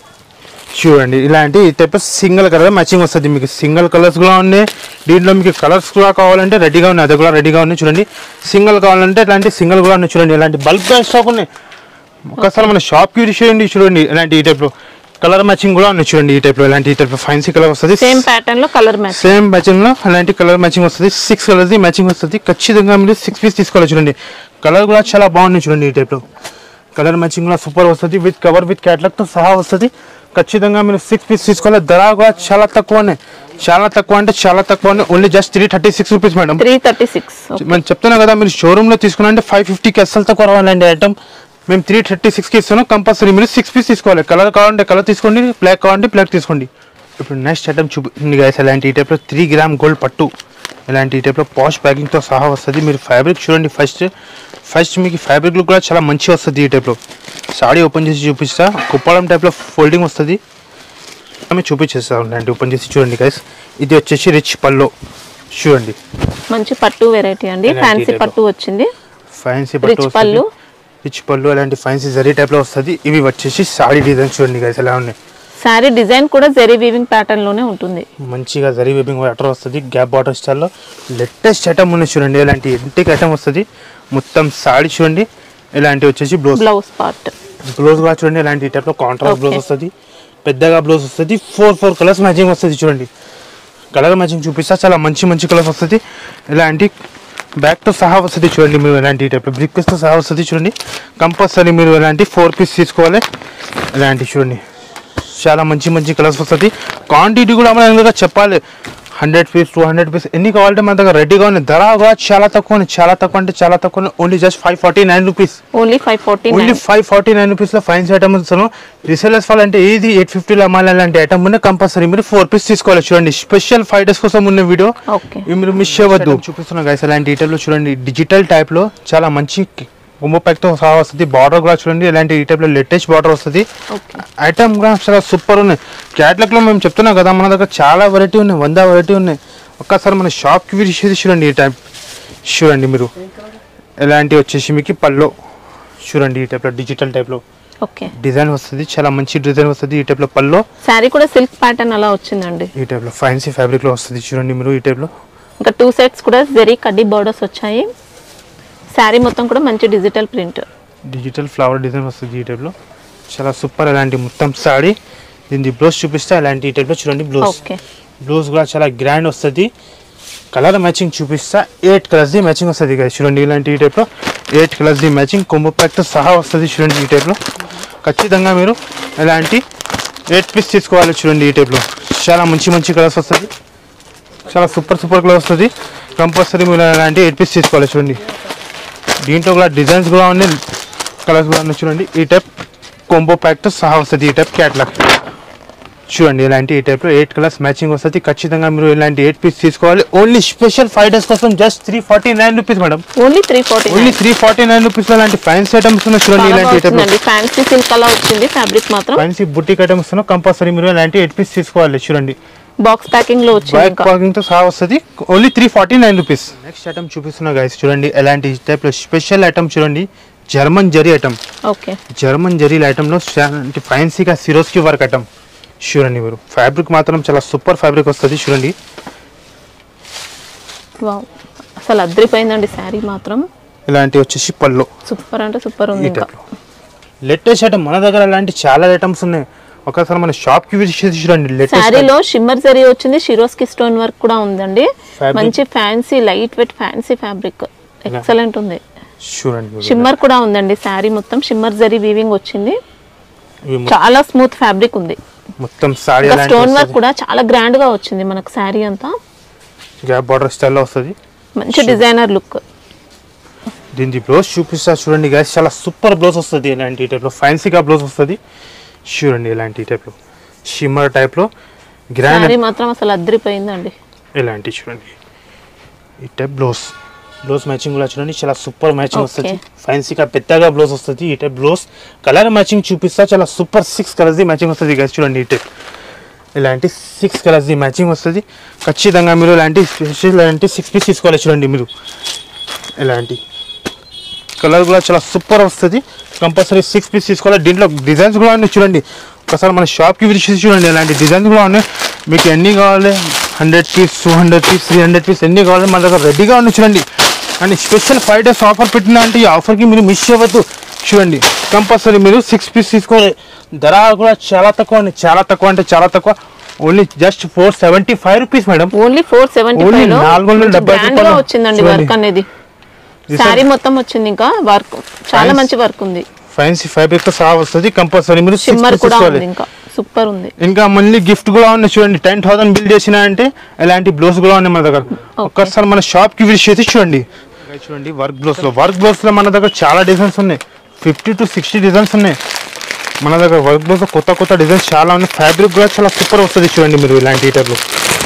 చూడండి ఇలాంటి ఈ టైప్ సింగిల్ కలర్ మ్యాచింగ్ వస్తుంది మీకు సింగిల్ కలర్స్ కూడా ఉన్నాయి దీంట్లో మీకు కలర్స్ కూడా కావాలంటే రెడీగా ఉన్నాయి అది కూడా రెడీగా ఉన్నాయి చూడండి సింగిల్ కావాలంటే ఇలాంటి సింగిల్ కూడా ఉన్నాయి చూడండి ఇలాంటి బల్క్ స్టాక్ ఉన్నాయి ఒకసారి మన షాప్కి విజిట్ చేయండి చూడండి ఇలాంటి ఈ టైప్లో కలర్ మ్యాచింగ్ కూడా ఉన్నాయి చూడండి ఈ టైప్లో ఇలాంటి ఈ టైప్లో ఫ్యాన్సీ కలర్ వస్తుంది సేమ్ ప్యాటర్న్ లో కలర్ మ్యాచ్ సేమ్ మ్యాచింగ్ లో అలాంటి కలర్ మ్యాచింగ్ వస్తుంది సిక్స్ కలర్స్ మ్యాచింగ్ వస్తుంది ఖచ్చితంగా మీరు సిక్స్ పీస్ తీసుకోవాలి చూడండి కలర్ కూడా చాలా బాగున్నాయి చూడండి ఈ టైప్లో కలర్ మ్యాచింగ్ కూడా సూపర్ వస్తుంది విత్ కవర్ విత్ క్యాట్లాగ్ తో సహా వస్తుంది ఖచ్చితంగా మీరు సిక్స్ పీస్ తీసుకోవాలి ధర కూడా చాలా తక్కువనే చాలా తక్కువ అంటే చాలా తక్కువ only just three thirty six rupees madam three thirty six మేము చెప్తున్నా కదా మీరు షోరూమ్ లో తీసుకున్నా అంటే ఫైవ్ ఫిఫ్టీకి అస్సలు తక్కువ రావాలండి ఐటమ్ మేము త్రీ థర్టీ సిక్స్కి ఇస్తున్నాం కంపల్సరీ మీరు సిక్స్ పీస్ తీసుకోవాలి కలర్ కావాలంటే కలర్ తీసుకోండి బ్లాక్ కావాలంటే బ్లాక్ తీసుకోండి ఇప్పుడు నెక్స్ట్ ఐటమ్ చూపించింది గాయస్ ఇలాంటి ఈ టైప్లో త్రీ గ్రామ్ గోల్డ్ పట్టు ఇలాంటి ఈ టైప్లో పాష్ ప్యాకింగ్తో సహా వస్తుంది మీరు ఫ్యాబ్రిక్ చూడండి ఫస్ట్ ఫస్ట్ మీకు ఫ్యాబ్రిక్ కూడా చాలా మంచిగా వస్తుంది ఈ టైప్లో సాడీ ఓపెన్ చేసి చూపిస్తా కుప్పడం టైప్లో ఫోల్డింగ్ వస్తుంది ఆమె చూపించేస్తా ఉండండి ఓపెన్ చేసి చూడండి గైస్ ఇది వచ్చేసి రిచ్ పల్లో చూడండి మంచి పట్టు వెరైటీ అండి ఇలాంటి ఫ్యాన్సీ type పట్టు వచ్చింది ఫ్యాన్సీ Rich పట్టు పళ్ళు. రిచ్ పళ్ళు అలాంటి ఫ్యాన్సీ జరీ టైప్ లో వస్తుంది ఇవి వచ్చేసి సాడీ డిజైన్ చూడండి గైస్ ఎలా ఉన్నాయి శారీ డిజైన్ కూడా జెరీ వీవింగ్ ప్యాటర్న్ లోనే ఉంటుంది మంచిగా జరీ వెబ్బింగ్ వాటర్ వస్తుంది గ్యాప్ వాటర్ స్టైల్లో లేటెస్ట్ ఐటమ్ ఉన్నాయి చూడండి ఇలాంటి ఇంటికి ఐటమ్ వస్తుంది మొత్తం సాడీ చూడండి ఇలాంటి వచ్చేసి బ్లౌజ్ బ్లౌజ్ పార్ట్ బ్లౌజ్ కూడా చూడండి ఇలాంటి టైప్ లో కాంట్రాస్ట్ Okay. బ్లౌజ్ వస్తుంది పెద్దగా బ్లౌజ్ వస్తుంది ఫోర్ ఫోర్ కలర్స్ మ్యాచింగ్ వస్తుంది చూడండి కలర్ మ్యాచింగ్ చూపిస్తా చాలా మంచి మంచి కలర్స్ వస్తుంది ఇలాంటి బ్యాక్ తో సహా వస్తుంది చూడండి మీరు ఇలాంటి టైప్ బ్రిక్ తో సహా వస్తుంది చూడండి కంపల్సరీ మీరు ఇలాంటి ఫోర్ పీస్ తీసుకోవాలి ఇలాంటి చూడండి చాలా మంచి మంచి కలర్స్ వస్తుంది క్వాంటిటీ కూడా మనం ఇంకా చెప్పాలి hundred piece two hundred piece ఎన్ని కావాలంటే మన దగ్గర రెడీగా ఉన్నాయి ధర కూడా చాలా తక్కువ ఉంది చాలా తక్కువ అంటే చాలా తక్కువ only just five forty nine rupees only five forty only five forty nine రూపీస్లో ఫైన్స్ ఐటమ్ ఇస్తాను రీసెలర్స్ వాళ్ళు అంటే ఏది ఎయిట్ ఫిఫ్టీలో అమ్మాలి అలాంటి ఐటమ్ ఉన్న కంపల్సరీ మీరు ఫోర్ పీస్ తీసుకోవాలి చూడండి స్పెషల్ ఫైవ్ డేస్ కోసం ఉన్న వీడియో ఓకే ఇవి మీరు మిస్ చేయవద్దు చూపిస్తున్నా గైస్ అలాంటి డీటెయిల్లో చూడండి డిజిటల్ టైప్లో చాలా మంచి ఒమ్మో ప్యాక్తో సహా వస్తుంది బార్డర్ కూడా చూడండి ఇలాంటి ఈ టైప్లో లేటెస్ట్ బార్డర్ వస్తుంది ఓకే ఐటమ్ కూడా చాలా సూపర్ ఉన్నాయి క్యాట్లాగ్లో మేము చెప్తున్నాం కదా మన దగ్గర చాలా వెరైటీ ఉన్నాయి వంద వెరైటీ ఉన్నాయి ఒక్కసారి మన షాప్కి విరిచేది చూడండి ఈ టైప్ చూడండి మీరు ఎలాంటి వచ్చేసి మీకు పల్లో చూడండి ఈ టైప్లో డిజిటల్ టైప్లో ఓకే డిజైన్ వస్తుంది చాలా మంచి డిజైన్ వస్తుంది ఈ టైప్లో పల్లో శారీ కూడా సిల్క్ ప్యాటర్న్ అలా వచ్చిందండి ఈ టైప్లో ఫ్యాన్సీ ఫ్యాబ్రిక్లో వస్తుంది చూడండి మీరు ఈ టైప్లో ఇంకా టూ సెట్స్ కూడా వెరీ కడ్డీ బోర్డర్స్ వచ్చాయి శారీ మొత్తం కూడా మంచి digital print digital flower design వస్తుంది ఈ టైప్లో చాలా సూపర్ అలాంటి మొత్తం సాడీ దీని బ్లౌజ్ చూపిస్తే అలాంటి ఈ టైప్లో చూడండి బ్లౌజ్ ఓకే బ్లౌజ్ కూడా చాలా గ్రాండ్ వస్తుంది కలర్ మ్యాచింగ్ చూపిస్తా ఎయిట్ కలర్స్ది మ్యాచింగ్ వస్తుంది కదా చూడండి ఇలాంటి ఈ టైప్లో ఎయిట్ కలర్స్ది మ్యాచింగ్ కొమ్ము ప్యాక్తో సహా వస్తుంది చూడండి ఈ టైప్లో ఖచ్చితంగా మీరు ఇలాంటి ఎయిట్ పీస్ తీసుకోవాలి చూడండి ఈ టైప్లో చాలా మంచి మంచి కలర్స్ వస్తుంది చాలా సూపర్ సూపర్ కలర్ వస్తుంది కంపల్సరీ మీరు ఇలాంటి ఎయిట్ పీస్ తీసుకోవాలి చూడండి దీంట్లో కూడా డిజైన్స్ కూడా ఉన్నాయి కలర్స్ కూడా ఉన్నాయి చూడండి ఈ టైప్ కొంబో ప్యాక్తో సహా వస్తుంది ఈ టైప్ క్యాట్లాగ్ చూడండి ఇలాంటి ఈ టైప్లో ఎయిట్ కలర్స్ మ్యాచింగ్ వస్తుంది ఖచ్చితంగా మీరు ఇలాంటి ఎయిట్ పీస్ తీసుకోవాలి ఓన్లీ స్పెషల్ ఫైవ్ డేస్ కోసం just three forty nine rupees madam only three forty only three forty nine rupees ఇలాంటి ఫ్యాన్సీ ఐటమ్స్ ఉన్నాయి చూడండి ఇలాంటి టైప్లో వచ్చిందండి ఫ్యాన్సీ సిల్క్ అలా వచ్చింది ఫ్యాబ్రిక్ మాత్రం ఫ్యాన్సీ బుట్టిక్ ఐటమ్స్ కంపల్సరీ మీరు ఇలాంటి ఎయిట్ పీస్ తీసుకోవాలి చూడండి బాక్స్ ప్యాకింగ్ లో వచ్చింది బ్యాక్ ఇంకా పార్కింగ్ తో సహా వస్తుంది only three forty nine rupees next item చూపిస్తున్నా గైస్ చూడండి ఎలాంటి టైప్లో స్పెషల్ ఐటమ్ చూడండి German zari item okay German zari ఐటమ్లో అంటే ఫ్యాన్సీగా సిరోస్కి వర్క్ ఐటమ్ చూడండి మీరు ఫ్యాబ్రిక్ మాత్రం చాలా సూపర్ ఫ్యాబ్రిక్ వస్తుంది చూడండి వావ్ అసలు అద్రిపోయిందండి శారీ మాత్రం ఇలాంటి వచ్చేసి పళ్ళు సూపర్ అంటే సూపర్ ఉంది ఈ ఇంకా టైప్లో లేటెస్ట్ ఐటమ్ మన దగ్గర అలాంటి చాలా ఐటమ్స్ ఉన్నాయి ఒకసారి మన షాప్కి విజిట్ చేసి చూడండి లేటెస్ట్ శారీలో షిమ్మర్ జరీ వచ్చింది షిరోస్కి స్టోన్ వర్క్ కూడా ఉందండి Fabric. మంచి fancy light weight fancy fabric excellent ఉంది చూడండి మీరు. షిమ్మర్ కూడా ఉందండి శారీ మొత్తం షిమ్మర్ జరీ వీవింగ్ వచ్చింది ఇవి మొ- చాలా స్మూత్ ఫ్యాబ్రిక్ ఉంది మొత్తం సారీ ఇంకా స్టోన్ వర్క్ కూడా చాలా గ్రాండ్ గా వచ్చింది మనకు శారీ అంతా గ్యాప్ బార్డర్ స్టైల్లో వస్తుంది మంచి డిజైనర్ లుక్ దీనికి బ్లౌజ్ చూపిస్తా చూడండి గైస్ చాలా సూపర్ బ్లౌజ్ వస్తుంది ఇలాంటి టైప్లో ఫ్యాన్సీగా బ్లౌజ్ వస్తుంది చూడండి ఇలాంటి టైప్లో షిమ్మర్ టైప్లో గ్రాండ్ శారీ మాత్రం అసలు అద్రిపోయిందండి ఇలాంటి చూడండి ఈ టైప్ బ్లౌజ్ బ్లౌజ్ మ్యాచింగ్ కూడా చూడండి చాలా సూపర్ మ్యాచింగ్ వస్తుంది Okay. ఫ్యాన్సీగా పెద్దగా బ్లౌజ్ వస్తుంది ఈ టైప్ బ్లౌజ్ కలర్ మ్యాచింగ్ చూపిస్తా చాలా సూపర్ సిక్స్ కలర్స్ది మ్యాచింగ్ వస్తుంది గైస్ చూడండి ఈ టైప్ ఇలాంటి సిక్స్ కలర్స్ది మ్యాచింగ్ వస్తుంది ఖచ్చితంగా మీరు ఇలాంటి స్పెషల్ ఇలాంటి సిక్స్ పీస్ తీసుకోవాలి చూడండి మీరు ఇలాంటి కలర్ కూడా చాలా సూపర్ వస్తుంది కంపల్సరీ సిక్స్ పీస్ తీసుకోవాలి దీంట్లో డిజైన్స్ కూడా ఉన్నాయి చూడండి ఒకసారి మన షాప్కి విజిట్ చూడండి ఇలాంటి డిజైన్స్ కూడా ఉన్నాయి మీకు ఎన్ని కావాలి hundred piece two hundred piece three hundred piece ఎన్ని కావాలి మన దగ్గర రెడీగా ఉన్నాయి చూడండి and special five days offer పెట్టిన అంటే ఈ ఆఫర్కి మీరు మిస్ అవ్వద్దు చూడండి కంపల్సరీ మీరు సిక్స్ పీస్ తీసుకోవాలి ధర కూడా చాలా తక్కువ అండి చాలా తక్కువ అంటే చాలా తక్కువ only just four seventy five rupees madam only four seventy Only five లో నాలుగు వందల డెబ్బై గ్రాండ్ గా రూపాయలు. వచ్చిందండి చూడండి. వర్క్ అనేది This శారీ is- మొత్తం వచ్చింది ఇంకా వర్క్ చాలా Nice. మంచి వర్క్ ఉంది ఫ్యాన్సీ ఫ్యాబ్రిక్ తో సహా వస్తుంది కంపల్సరీ మీరు సిక్స్ షిమ్మర్ పీస్ కూడా తీసుకోవాలి ఉంది ఇంకా సూపర్ ఉంది ఇంకా మళ్ళీ గిఫ్ట్ కూడా ఉన్నాయి చూడండి టెన్ థౌసండ్ బిల్ చేసిన అంటే ఇలాంటి బ్లౌజ్ కూడా ఉన్నాయి మన దగ్గర ఒక్కసారి మన షాప్ కి విజిట్ చేసి చూడండి ఇంకా చూడండి వర్క్ బ్లౌజ్ లో వర్క్ బ్లౌజ్ లో మన దగ్గర చాలా డిజైన్స్ ఉన్నాయి ఫిఫ్టీ టు సిక్స్టీ డిజైన్స్ ఉన్నాయి మన దగ్గర వర్క్ బ్లౌజ్ లో కొత్త కొత్త డిజైన్స్ చాలా ఉన్నాయి ఫ్యాబ్రిక్ కూడా చాలా సూపర్ వస్తుంది చూడండి మీరు ఇలాంటి టైప్లో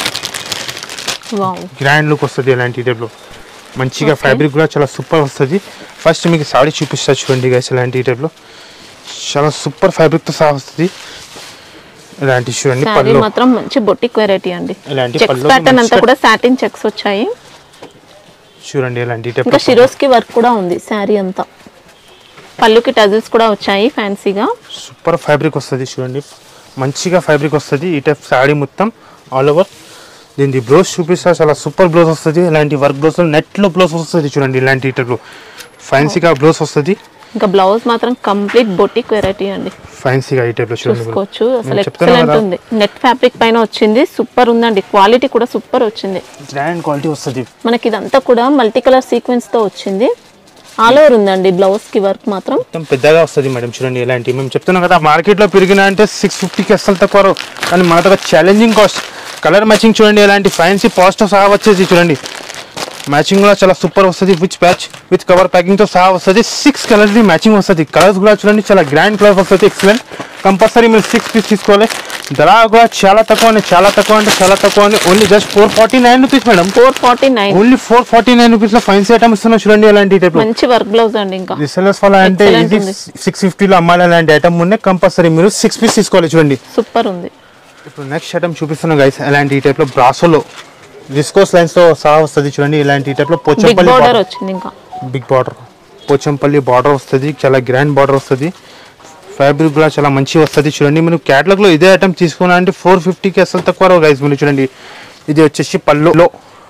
వావ్ గ్రాండ్ లుక్ వస్తుంది ఇలాంటి టైప్లో మంచిగా Okay. ఫ్యాబ్రిక్ కూడా చాలా సూపర్ వస్తుంది ఫస్ట్ మీకు సాడీ చూపిస్తా చూడండి గైస్ ఇలాంటి టైప్లో చాలా సూపర్ ఫ్యాబ్రిక్తో సహా వస్తుంది ఇలాంటి చూడండి శారీ పళ్ళు మాత్రం మంచి బొటిక్ వెరైటీ అండి ఇలాంటి చెక్స్ పళ్ళు ప్యాటర్న్ అంతా మంచిగా- కూడా సాటిన్ చెక్స్ వచ్చాయి చూడండి ఇలాంటి ఇంకా టైప్ షిరోస్ కి వర్క్ కూడా ఉంది శారీ అంతా పళ్ళుకి టజిల్స్ కూడా వచ్చాయి ఫ్యాన్సీగా సూపర్ ఫ్యాబ్రిక్ వస్తుంది చూడండి మంచిగా ఫ్యాబ్రిక్ వస్తుంది ఈ టైప్ సాడీ మొత్తం ఆల్ ఓవర్ దీని బ్లౌజ్ చూపిస్తా చాలా సూపర్ బ్లౌజ్ వస్తుంది ఇలాంటి వర్క్ బ్లౌజ్ నెట్లో బ్లౌజ్ వస్తుంది చూడండి ఇలాంటి టైప్లో ఫ్యాన్సీగా బ్లౌజ్ వస్తుంది ఇంకా బ్లౌజ్ మాత్రం కంప్లీట్ బొటిక్ వెరైటీ అండి ఫ్యాన్సీగా ఈ టైప్లో చూడండి మీరు. చూసుకోవచ్చు అసలు నేను చెప్తున్నా ఎక్సలెంట్ కదా. ఉంది నెట్ ఫ్యాబ్రిక్ పైన వచ్చింది సూపర్ ఉందండి క్వాలిటీ కూడా సూపర్ వచ్చింది గ్రాండ్ క్వాలిటీ వస్తుంది మనకి ఇదంతా కూడా మల్టీ కలర్ సీక్వెన్స్ తో వచ్చింది ఆల్ ఓవర్ ఉందండి బ్లౌజ్ కి వర్క్ మాత్రం మొత్తం పెద్దగా వస్తుంది మేడం చూడండి ఇలాంటి మేము చెప్తున్నాం కదా మార్కెట్లో పెరిగిన అంటే సిక్స్ ఫిఫ్టీకి అస్సలు తక్కువ రావు. కానీ మన దగ్గర ఛాలెంజింగ్ కాస్ట్ కలర్ మ్యాచింగ్ చూడండి ఎలాంటి ఫ్యాన్సీ పాజిటివ్ సహా వచ్చేసి చూడండి మ్యాచింగ్ కూడా చాలా సూపర్ వస్తుంది with patch with cover packing తో సహా వస్తుంది సిక్స్ కలర్స్ ది మ్యాచింగ్ వస్తుంది కలర్స్ కూడా చూడండి చాలా గ్రాండ్ కలర్స్ వస్తుంది ఎక్సలెంట్ కంపల్సరీ మీరు సిక్స్ పీస్ తీసుకోవాలి ధర కూడా చాలా తక్కువ అండి చాలా తక్కువ అంటే చాలా తక్కువ అండి only just four forty nine rupees madam four forty nine only four forty nine rupees లో ఫైన్సీ ఐటమ్ ఇస్తున్నా చూడండి అలాంటి టైప్ మంచి వర్క్ బ్లౌజ్ అండి ఇంకా రిసెలర్స్ వల్ల అంటే Excellent ఇది ఉంది. సిక్స్ ఫిఫ్టీలో అమ్మాలి అలాంటి ఐటమ్ ఉన్నాయి కంపల్సరీ మీరు సిక్స్ పీస్ తీసుకోవాలి చూడండి సూపర్ ఉంది ఇప్పుడు నెక్స్ట్ ఐటమ్ చూపిస్తున్నాను గైస్ అలాంటి ఈ టైప్ లో బ్రాసోలో విస్కోస్ లైన్స్ తో సహా వస్తుంది చూడండి ఇలాంటి ఈ టైప్ లో బిగ్ పోచంపల్లి బార్డర్ border- వచ్చింది ఇంకా బిగ్ బార్డర్ పోచంపల్లి బార్డర్ వస్తుంది చాలా గ్రాండ్ బార్డర్ వస్తుంది ఫ్యాబ్రిక్ కూడా చాలా మంచి వస్తుంది చూడండి మీరు క్యాటలాగ్ లో ఇదే ఐటమ్ తీసుకున్నా అంటే ఫోర్ ఫిఫ్టీకి అసలు తక్కువ రావు గైస్ మీరు చూడండి ఇది వచ్చేసి పళ్ళులో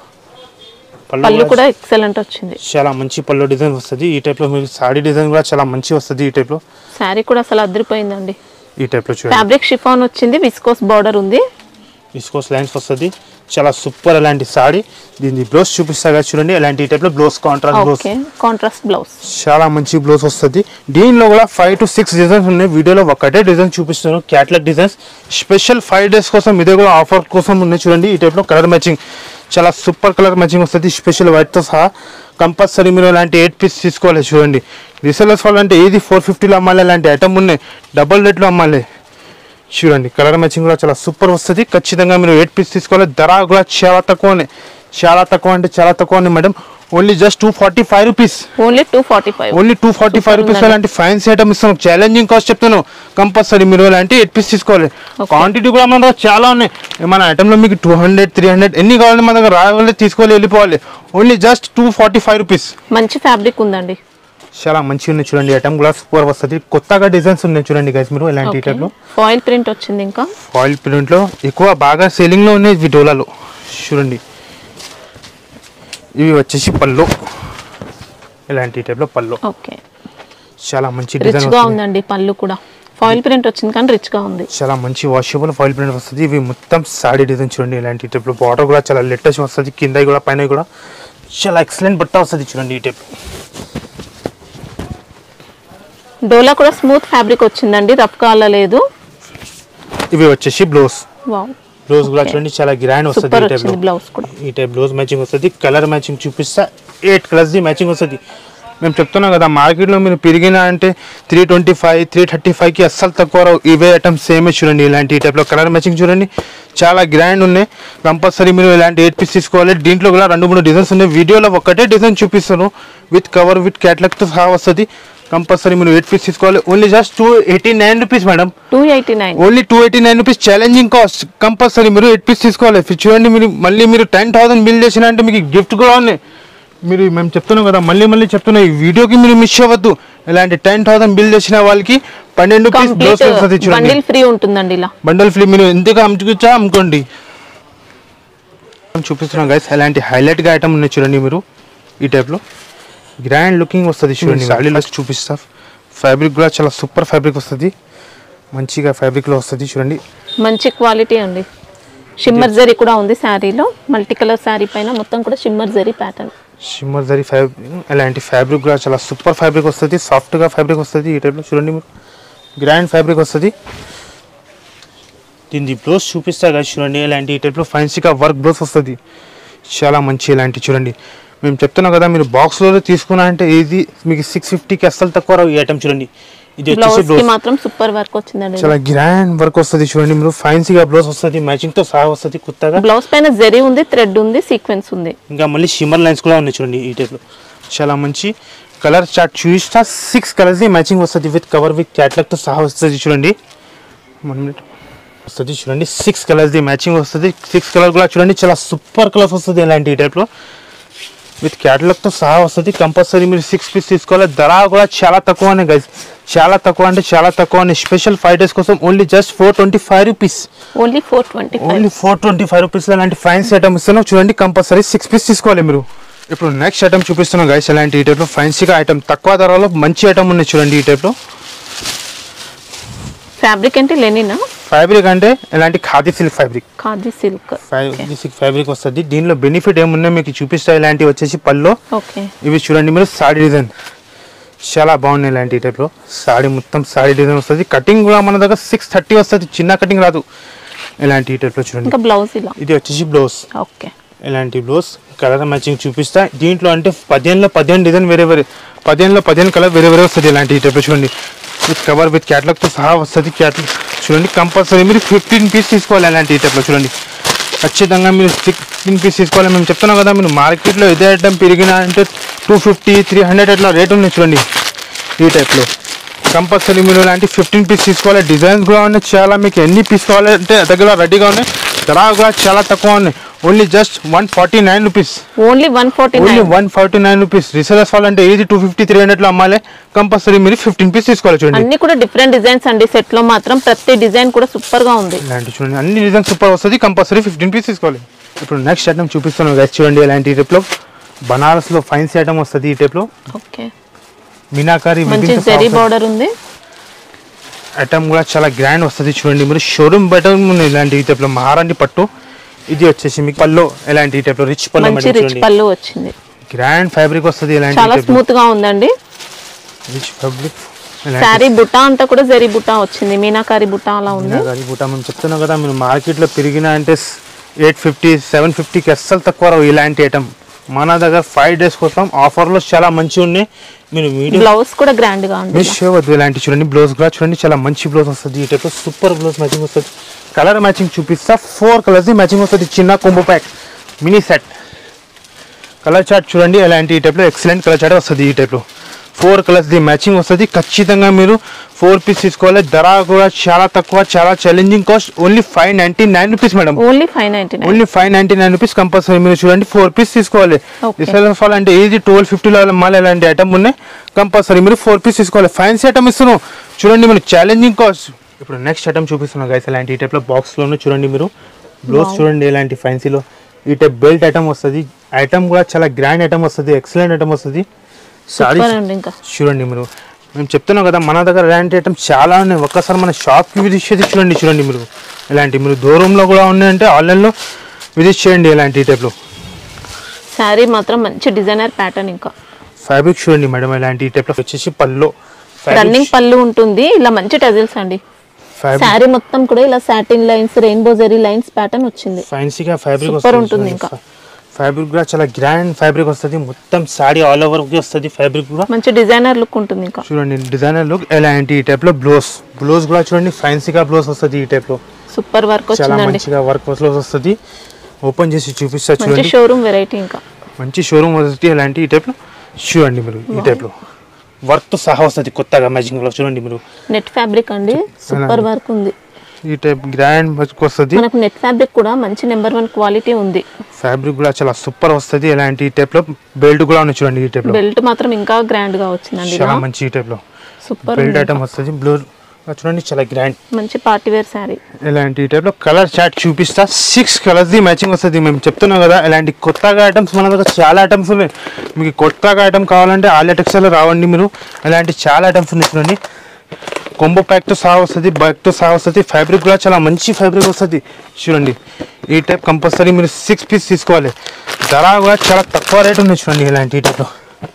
పళ్ళు పళ్ళు కూడా ఎక్సలెంట్ వచ్చింది చాలా మంచి పళ్ళు డిజైన్ వస్తుంది ఈ టైప్ లో మీకు సాడీ డిజైన్ కూడా చాలా మంచి వస్తుంది ఈ టైప్ లో శారీ కూడా అసలు అదిరిపోయిందండి ఈ టైప్ లో చూడండి ఫ్యాబ్రిక్ షిఫాన్ వచ్చింది విస్కోస్ బార్డర్ ఉంది విస్కోస్ లైన్స్ వస్తుంది చాలా సూపర్ అలాంటి సాడీ దీని బ్లౌజ్ చూపిస్తా కదా చూడండి అలాంటి ఈ టైప్ లో blouse contrast blouse okay contrast blouse చాలా మంచి బ్లౌజ్ వస్తుంది దీనిలో కూడా ఫైవ్ టు సిక్స్ డిజైన్స్ ఉన్నాయి వీడియోలో ఒకటే డిజైన్ చూపిస్తున్నాను catalogue designs special five days కోసం ఇదే కూడా ఆఫర్ కోసం ఉన్నాయి చూడండి ఈ టైప్లో కలర్ మ్యాచింగ్ చాలా సూపర్ కలర్ మ్యాచింగ్ వస్తుంది స్పెషల్ వైట్తో సహా కంపల్సరీ మీరు ఇలాంటి ఎయిట్ పీస్ తీసుకోవాలి చూడండి రీసెలర్స్ వాళ్ళంటే ఏది ఫోర్ ఫిఫ్టీలో అమ్మాలి అలాంటి ఐటమ్ ఉన్నాయి డబల్ రేట్లో అమ్మాలి చూడండి కలర్ మ్యాచింగ్ కూడా చాలా సూపర్ వస్తుంది ఖచ్చితంగా మీరు ఎయిట్ పీస్ తీసుకోవాలి ధర కూడా చాలా తక్కువనే చాలా తక్కువ అంటే చాలా తక్కువ madam only just two forty five rupees only two forty five only two forty five Super rupees ఉందండి. అలాంటి ఫ్యాన్సీ ఐటమ్ ఇస్తాను ఛాలెంజింగ్ కాస్ట్ చెప్తాను కంపల్సరీ మీరు అలాంటి ఎయిట్ పీస్ తీసుకోవాలి క్వాంటిటీ కూడా మన దగ్గర చాలా ఉన్నాయి మన ఐటమ్లో మీకు టూ హండ్రెడ్ త్రీ హండ్రెడ్ ఎన్ని కావాలి మన దగ్గర రావాలి తీసుకోవాలి వెళ్ళిపోవాలి only just two forty five rupees మంచి ఫ్యాబ్రిక్ ఉందండి చాలా మంచిగా ఉన్నాయి చూడండి ఐటమ్ కూడా సూపర్ వస్తుంది కొత్తగా డిజైన్స్ ఉన్నాయి చూడండి గైస్ మీరు ఇలాంటి టైప్లో ఫాయిల్ ప్రింట్ వచ్చింది ఇంకా ఫాయిల్ ప్రింట్లో ఎక్కువ బాగా సేలింగ్లో ఉన్నాయి ఇవి డోలాలో చూడండి ఇవి వచ్చేసి పళ్ళు ఇలాంటి టైప్లో పళ్ళు ఓకే చాలా మంచి రిచ్ డిజైన్ గా ఉందండి పళ్ళు కూడా ఫాయిల్ ప్రింట్ వచ్చింది కానీ రిచ్ గా ఉంది చాలా మంచి వాషబుల్ ఫాయిల్ ప్రింట్ వస్తుంది ఇవి మొత్తం సాడీ డిజైన్ చూడండి ఇలాంటి టైప్లో బార్డర్ కూడా చాలా లేటెస్ట్ వస్తుంది కింద కూడా పైన కూడా చాలా ఎక్సలెంట్ బట్ట వస్తుంది చూడండి ఈ టైప్ డోలా కూడా స్మూత్ ఫ్యాబ్రిక్ వచ్చిందండి రఫ్ గా లేదు ఇవి వచ్చేసి బ్లౌజ్ వావ్ బ్లౌజ్ కూడా చూడండి చాలా గ్రాండ్ వస్తుంది సూపర్ ఈ టైప్లో వచ్చింది బ్లౌజ్ కూడా ఈ టైప్ బ్లౌజ్ మ్యాచింగ్ వస్తుంది కలర్ మ్యాచింగ్ చూపిస్తా ఎయిట్ కలర్స్ ది మ్యాచింగ్ వస్తుంది మేము చెప్తున్నాం కదా మార్కెట్లో మీరు పెరిగిన అంటే three twenty five three thirty ఫైవ్కి అస్సలు తక్కువ రావు ఇవే ఐటమ్స్ సేమే చూడండి ఇలాంటి ఈ టైప్లో కలర్ మ్యాచింగ్ చూడండి చాలా గ్రాండ్ ఉన్నాయి కంపల్సరీ మీరు ఇలాంటి ఎయిట్ పీస్ తీసుకోవాలి దీంట్లో కూడా రెండు మూడు డిజైన్స్ ఉన్నాయి వీడియోలో ఒకటే డిజైన్ చూపిస్తాను విత్ కవర్ విత్ క్యాట్లాగ్తో సహా వస్తుంది కంపల్సరీ మీరు ఎయిట్ పీస్ తీసుకోవాలి only just two eighty nine rupees madam two eighty nine only two eighty nine rupees challenging cost compulsory మీరు ఎయిట్ పీస్ తీసుకోవాలి ఫి- చూడండి మీరు మళ్ళీ మీరు టెన్ థౌసండ్ బిల్ చేసిన అంటే మీకు గిఫ్ట్ కూడా ఉన్నాయి మీరు మేము చెప్తున్నాం కదా మళ్ళీ మళ్ళీ చెప్తున్నాం ఈ వీడియోకి మీరు మిస్ అవ్వద్దు ఇలాంటి టెన్ థౌసండ్ బిల్ చేసిన వాళ్ళకి పన్నెండు పీస్ బ్లౌజ్ కంప్లీట్ వస్తుంది చూడండి బండిల్ ఫ్రీ ఉంటుందండి ఇలా బండల్ ఫ్లీ మీరు ఎందుకు అమ్ముకొచ్చా అమ్ముకోండి చూపిస్తున్నాం గైస్ అలాంటి హైలైట్గా ఐటమ్ ఉన్నాయి చూడండి మీరు ఈ టైప్లో గ్రాండ్ లుకింగ్ వస్తుంది చూడండి సాడీలో చూపిస్తా ఫ్యాబ్రిక్ కూడా చాలా సూపర్ ఫ్యాబ్రిక్ వస్తుంది మంచిగా ఫ్యాబ్రిక్లో వస్తుంది చూడండి మంచి క్వాలిటీ అండి షిమ్మర్ జరీ కూడా ఉంది శారీలో మల్టీ కలర్ శారీ పైన మొత్తం కూడా shimmer zari pattern shimmer zari fabric అలాంటి ఫ్యాబ్రిక్ కూడా చాలా సూపర్ ఫ్యాబ్రిక్ వస్తుంది సాఫ్ట్గా ఫ్యాబ్రిక్ వస్తుంది ఈ టైప్లో చూడండి మీరు గ్రాండ్ ఫ్యాబ్రిక్ వస్తుంది దీని బ్లౌజ్ చూపిస్తా కదా చూడండి ఇలాంటి ఈ టైప్లో ఫైన్సీగా వర్క్ బ్లౌజ్ వస్తుంది చాలా మంచి ఇలాంటి చూడండి మేము చెప్తున్నాం కదా మీరు బాక్స్లో తీసుకున్నా అంటే ఇది మీకు సిక్స్ ఫిఫ్టీకి అస్సలు తక్కువ రావు ఈ ఐటమ్ చూడండి ఇది వచ్చేసి బ్లౌజ్ కి బ్లౌజ్ మాత్రం సూపర్ వర్క్ వచ్చిందండి చాలా గ్రాండ్ వర్క్ వస్తుంది చూడండి మీరు ఫైన్సీగా బ్లౌజ్ వస్తుంది మ్యాచింగ్తో సహా వస్తుంది కొత్తగా బ్లౌజ్ పైన జరీ ఉంది థ్రెడ్ ఉంది సీక్వెన్స్ ఉంది ఇంకా మళ్ళీ షిమ్మర్ లైన్స్ కూడా ఉన్నాయి చూడండి ఈ టైప్లో చాలా మంచి కలర్ చార్ట్ చూపిస్తా సిక్స్ కలర్స్ మ్యాచింగ్ వస్తుంది విత్ కవర్ విత్ క్యాట్లాగ్తో సహా వస్తుంది చూడండి వన్ మినిట్ వస్తుంది చూడండి సిక్స్ కలర్స్ మ్యాచింగ్ వస్తుంది సిక్స్ కలర్ కూడా చూడండి చాలా సూపర్ కలర్స్ వస్తుంది ఇలాంటి ఈ టైప్లో విత్ క్యాటలాగ్తో సహా వస్తుంది కంపల్సరీ మీరు సిక్స్ పీస్ తీసుకోవాలి ధర కూడా చాలా తక్కువనే గైస్ చాలా తక్కువ అంటే చాలా తక్కువ అని స్పెషల్ ఫైవ్ డేస్ కోసం only just four twenty five rupees only four twenty five only four twenty five rupees అలాంటి ఫైన్స్ ఐటమ్ ఇస్తున్నాం చూడండి కంపల్సరీ సిక్స్ పీస్ తీసుకోవాలి మీరు ఇప్పుడు నెక్స్ట్ ఐటమ్ చూపిస్తున్నాం గైస్ ఇలాంటి ఈ టైప్లో ఫైన్సీగా ఐటమ్ తక్కువ ధరలో మంచి ఐటమ్ ఉన్నాయి చూడండి ఈ టైప్లో ఫ్యాబ్రిక్ అంటే లెనినా ఫ్యాబ్రిక్ అంటే ఇలాంటి khadi silk fabric khadi silk khadi silk fabric వస్తుంది దీనిలో బెనిఫిట్ ఏమున్నాయి మీకు చూపిస్తా ఇలాంటివి వచ్చేసి పల్లో ఓకే ఇవి చూడండి మీరు సాడీ డిజైన్ చాలా బాగున్నాయి ఇలాంటి ఈ టైప్లో సాడీ మొత్తం సాడీ డిజైన్ వస్తుంది కటింగ్ కూడా మన దగ్గర సిక్స్ థర్టీ వస్తుంది చిన్న కటింగ్ రాదు ఇలాంటి టైప్లో చూడండి ఇంకా బ్లౌజ్ ఇలా ఇది వచ్చేసి బ్లౌజ్ ఓకే ఇలాంటి బ్లౌజ్ కలర్ మ్యాచింగ్ చూపిస్తా దీంట్లో అంటే పదిహేనులో పదిహేను డిజైన్ వేరే వేరే పదిహేనులో పదిహేను కలర్ వేరే వేరే వస్తుంది ఇలాంటి టైప్లో చూడండి విత్ కవర్ విత్ క్యాటలాగ్తో సహా వస్తుంది క్యాటలాగ్ చూడండి కంపల్సరీ మీరు ఫిఫ్టీన్ పీస్ తీసుకోవాలి ఇలాంటి టైప్లో చూడండి ఖచ్చితంగా మీరు సిక్స్టీన్ పీస్ తీసుకోవాలి మేము చెప్తున్నాం కదా మీరు మార్కెట్లో ఇదే ఐటమ్ పెరిగిన అంటే టూ ఫిఫ్టీ త్రీ హండ్రెడ్ అట్లా రేట్ ఉన్నాయి చూడండి ఈ టైప్లో కంపల్సరీ మీరు ఇలాంటి ఫిఫ్టీన్ పీస్ తీసుకోవాలి డిజైన్స్ కూడా ఉన్నాయి చాలా మీకు ఎన్ని పీస్ కావాలంటే దగ్గర రెడీగా ఉన్నాయి ధర కూడా చాలా తక్కువ ఉన్నాయి only just one forty nine rupees only one forty only nine one forty nine rupees resellers వాళ్ళంటే ఏది టూ ఫిఫ్టీ త్రీ హండ్రెడ్లో అమ్మాలి కంపల్సరీ మీరు ఫిఫ్టీన్ పీస్ తీసుకోవాలి చూడండి అన్ని కూడా డిఫరెంట్ డిజైన్స్ అండి సెట్ లో మాత్రం ప్రతి డిజైన్ కూడా సూపర్ గా ఉంది ఇలాంటి చూడండి అన్ని డిజైన్ సూపర్ వస్తుంది కంపల్సరీ ఫిఫ్టీన్ పీస్ తీసుకోవాలి ఇప్పుడు నెక్స్ట్ ఐటమ్ చూపిస్తున్నాను గైస్ చూడండి ఇలాంటి టైప్లో బనారస్లో ఫైన్స్ ఐటమ్ వస్తుంది ఈ టైప్లో ఓకే మీనాకారి మంచి జరీ బార్డర్ ఉంది ఐటమ్ కూడా చాలా గ్రాండ్ వస్తుంది చూడండి మీరు షోరూమ్ బెటర్ ఉంది ఇలాంటి ఈ టైప్లో మహారాణి పట్టు ఇది వచ్చేసి మీకు పల్లో ఇలాంటి ఈ టైప్లో రిచ్ పల్లో మంచి మేడం రిచ్ చూడండి పళ్ళు వచ్చింది గ్రాండ్ ఫ్యాబ్రిక్ వస్తుంది ఇలాంటి చాలా స్మూత్ గా ఉందండి రిచ్ ఫ్యాబ్రిక్ శారీ బుట్ట అంతా కూడా జరీ బుట్ట వచ్చింది మీనాకారి బుట్ట అలా ఉంది గారి బూట మేము చెప్తున్నాం కదా మీరు మార్కెట్లో పెరిగిన అంటే ఎయిట్ ఫిఫ్టీ సెవెన్ ఫిఫ్టీకి అస్సలు తక్కువ రావు ఇలాంటి ఐటమ్ మన దగ్గర ఫైవ్ డేస్ కోసం ఆఫర్లో చాలా మంచిగా ఉన్నాయి మీరు మీడియం బ్లౌజ్ కూడా గ్రాండ్ గా ఉంది మిస్ చేయవద్దు ఇలాంటి చూడండి బ్లౌజ్ కూడా చూడండి చాలా మంచి బ్లౌజ్ వస్తుంది ఈ టైప్ సూపర్ బ్లౌజ్ మ్యాచింగ్ వస్తుంది కలర్ మ్యాచింగ్ చూపిస్తా ఫోర్ కలర్స్ మ్యాచింగ్ వస్తుంది చిన్న combo pack mini set colour chart చూడండి ఇలాంటి ఈ టైప్లో ఎక్సలెంట్ కలర్ చార్ట్ వస్తుంది ఈ టైప్లో ఫోర్ కలర్స్ ది మ్యాచింగ్ వస్తుంది ఖచ్చితంగా మీరు ఫోర్ పీస్ తీసుకోవాలి ధర కూడా చాలా తక్కువ చాలా challenging cost only five ninety nine rupees madam only five ninety nine only five ninety nine rupees compulsory మీరు చూడండి ఫోర్ పీస్ తీసుకోవాలి Okay. రిసెల్ ఫాల్ అంటే ఏది ట్వెల్వ్ ఫిఫ్టీలో మళ్ళీ ఇలాంటి ఐటమ్ ఉన్నాయి కంపల్సరీ మీరు ఫోర్ పీస్ తీసుకోవాలి ఫ్యాన్సీ ఐటమ్ ఇస్తున్నాం చూడండి మీరు ఛాలెంజింగ్ కాస్ట్ ఇప్పుడు నెక్స్ట్ ఐటమ్ చూపిస్తున్నాం గైస్ ఇలాంటి ఈ టైప్లో బాక్స్లోనే చూడండి మీరు బ్లౌజ్ చూడండి ఇలాంటి ఫ్యాన్సీలో ఈ టైప్ బెల్ట్ ఐటమ్ వస్తుంది ఐటమ్ కూడా చాలా గ్రాండ్ ఐటమ్ వస్తుంది ఎక్సలెంట్ ఐటమ్ వస్తుంది సారీ సూపర్ అండి ఇంకా చూడండి మీరు మేము చెప్తున్నాం కదా మన దగ్గర ఇలాంటి ఐటమ్స్ చాలా ఉన్నాయి ఒక్కసారి మన షాప్కి విజిట్ చేసి చూడండి చూడండి మీరు ఇలాంటి మీరు దూరంలో కూడా ఉన్నాయంటే ఆన్లైన్లో విజిట్ చేయండి ఇలాంటి టైప్లో శారీ మాత్రం మంచి డిజైనర్ ప్యాటర్న్ ఇంకా ఫ్యాబ్రిక్ చూడండి మేడం ఇలాంటి టైప్లో వచ్చేసి పల్లో రన్నింగ్ పళ్ళు ఉంటుంది ఇలా మంచి టజిల్స్ అండి ఫ్యాబ్రిక్ శారీ మొత్తం కూడా ఇలా satin lines rainbow zari lines pattern వచ్చింది ఫ్యాన్సీగా ఫ్యాబ్రిక్ Super ఉంటుంది ఇంకా. ఫ్యాబ్రిక్ కూడా చాలా గ్రాండ్ ఫ్యాబ్రిక్ వస్తుంది మొత్తం సాడీ ఆల్ ఓవర్ వస్తుంది ఫ్యాబ్రిక్ కూడా మంచి డిజైనర్ లుక్ ఉంటుంది ఇంకా చూడండి డిజైనర్ లుక్ ఇలాంటి ఈ టైప్లో బ్లౌజ్ బ్లౌజ్ కూడా చూడండి ఫ్యాన్సీగా బ్లౌజ్ వస్తుంది ఈ టైప్లో సూపర్ వర్క్ చాలా వచ్చిందండి మంచిగా వర్క్ బ్లౌజ్ వస్తుంది ఓపెన్ చేసి చూపిస్తా మంచి చూడండి షోరూమ్ వెరైటీ ఇంకా మంచి షోరూమ్ వస్తుంది ఇలాంటి ఈ టైప్లో చూడండి మీరు ఈ టైప్లో వర్క్తో సహా వస్తుంది కొత్తగా మ్యాచింగ్లో చూడండి మీరు నెట్ ఫ్యాబ్రిక్ అండి సూపర్ వర్క్ ఉంది ఈ టైప్ గ్రాండ్ వర్క్ వస్తుంది మనకు నెట్ ఫ్యాబ్రిక్ కూడా మంచి నెంబర్ వన్ క్వాలిటీ ఉంది ఫ్యాబ్రిక్ కూడా చాలా సూపర్ వస్తుంది ఇలాంటి ఈ టైప్లో బెల్ట్ కూడా ఉన్నాయి చూడండి ఈ టైప్లో బెల్ట్ మాత్రం ఇంకా గ్రాండ్ గా వచ్చిందండి చాలా మంచి ఈ టైప్లో సూపర్ బెల్ట్ ఐటమ్ వస్తుంది బ్లూ చూడండి చాలా గ్రాండ్ మంచి పార్టీ వేర్ శారీ ఇలాంటి టైప్లో కలర్ చార్ట్ చూపిస్తా సిక్స్ కలర్స్ ది మ్యాచింగ్ వస్తుంది మేము చెప్తున్నాం కదా ఇలాంటి కొత్తగా ఐటమ్స్ మన దగ్గర చాలా ఐటమ్స్ ఉన్నాయి మీకు కొత్తగా ఐటమ్ కావాలంటే ఆలియా టెక్స్టైల్ రావండి మీరు ఇలాంటి చాలా ఐటమ్స్ ఉన్నాయి చూడండి కొంబో ప్యాక్తో సహా వస్తుంది బ్యాగ్తో సహా వస్తుంది ఫ్యాబ్రిక్ కూడా చాలా మంచి ఫ్యాబ్రిక్ వస్తుంది చూడండి ఈ టైప్ కంపల్సరీ మీరు సిక్స్ పీస్ తీసుకోవాలి ధర కూడా చాలా తక్కువ రేట్ ఉంది చూడండి ఇలాంటి ఈ టైప్లో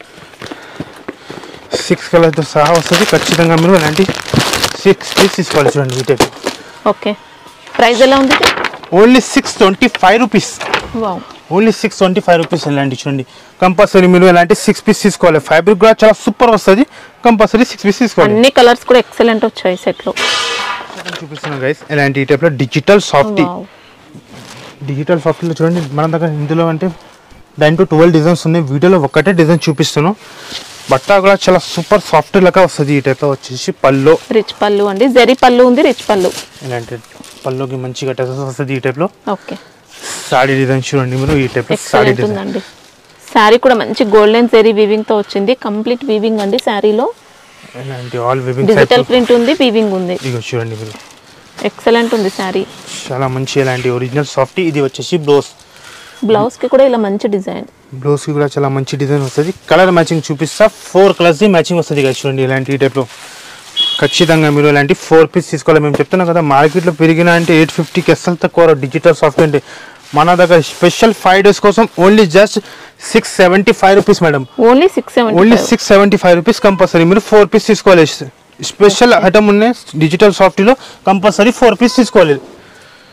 సిక్స్ కలర్తో సహా వస్తుంది ఖచ్చితంగా మీరు ఇలాంటి సిక్స్ పీస్ తీసుకోవాలి చూడండి ఈ టైప్ ఓకే ప్రైస్ ఎలా ఉంది only six twenty five rupees wow only six twenty five rupees ఇలాంటి చూడండి కంపల్సరీ మీరు ఇలాంటి సిక్స్ పీస్ తీసుకోవాలి ఫ్యాబ్రిక్ కూడా చాలా సూపర్ వస్తుంది కంపల్సరీ సిక్స్ పీస్ తీసుకోవాలి అన్ని కలర్స్ కూడా ఎక్సలెంట్ వచ్చాయి సెట్ లో చూపిస్తున్నాం గైస్ ఇలాంటి ఈ టైప్లో డిజిటల్ సాఫ్టీ వావ్ డిజిటల్ సాఫ్టీలో చూడండి మన దగ్గర ఇందులో అంటే నైన్ టు ట్వెల్వ్ డిజైన్స్ ఉన్నాయి వీడియోలో ఒక్కటే డిజైన్ చూపిస్తున్నాను బట్ట కూడా చాలా సూపర్ సాఫ్ట్ లాగా వస్తుంది ఈ టైప్లో వచ్చేసి పల్లో రిచ్ పళ్ళు అండి జరీ పళ్ళు ఉంది రిచ్ పళ్ళు ఇలాంటి పల్లోకి మంచిగా టెసెస్ వస్తుంది ఈ టైప్లో ఓకే సాడీ డిజైన్ చూడండి మీరు ఈ టైప్లో సాడీ ఎక్సలెంట్ డిజైన్ ఉందండి శారీ కూడా మంచి గోల్డెన్ జరీ వీవింగ్ తో వచ్చింది కంప్లీట్ వీవింగ్ అండి శారీలో ఇలాంటి ఆల్ వివింగ్ డిజిటల్ ప్రింట్ ఉంది వీవింగ్ ఉంది ఇదిగో చూడండి మీరు ఎక్సలెంట్ ఉంది శారీ చాలా మంచి ఇలాంటి ఒరిజినల్ సాఫ్ట్ ఇది వచ్చేసి బ్లౌజ్ బ్లౌజ్ కి కూడా ఇలా మంచి డిజైన్ బ్లౌజ్కి కూడా చాలా మంచి డిజైన్ వస్తుంది కలర్ మ్యాచింగ్ చూపిస్తా ఫోర్ కలర్స్ మ్యాచింగ్ వస్తుంది కదా చూడండి ఇలాంటి ఈ టైప్లో ఖచ్చితంగా మీరు ఇలాంటి ఫోర్ పీస్ తీసుకోవాలి మేము చెప్తున్నాం కదా మార్కెట్లో పెరిగిన అంటే ఎయిట్ ఫిఫ్టీకి అస్సలు తక్కువ డిజిటల్ సాఫ్ట్వేర్ అంటే మన దగ్గర స్పెషల్ ఫైవ్ డేస్ కోసం only just six seventy five rupees madam only six only seven six seventy five rupees compulsory మీరు ఫోర్ పీస్ తీసుకోవాలి స్పెషల్ ఐటమ్ ఉన్నాయి డిజిటల్ సాఫ్ట్వేర్లో కంపల్సరీ ఫోర్ పీస్ తీసుకోవాలి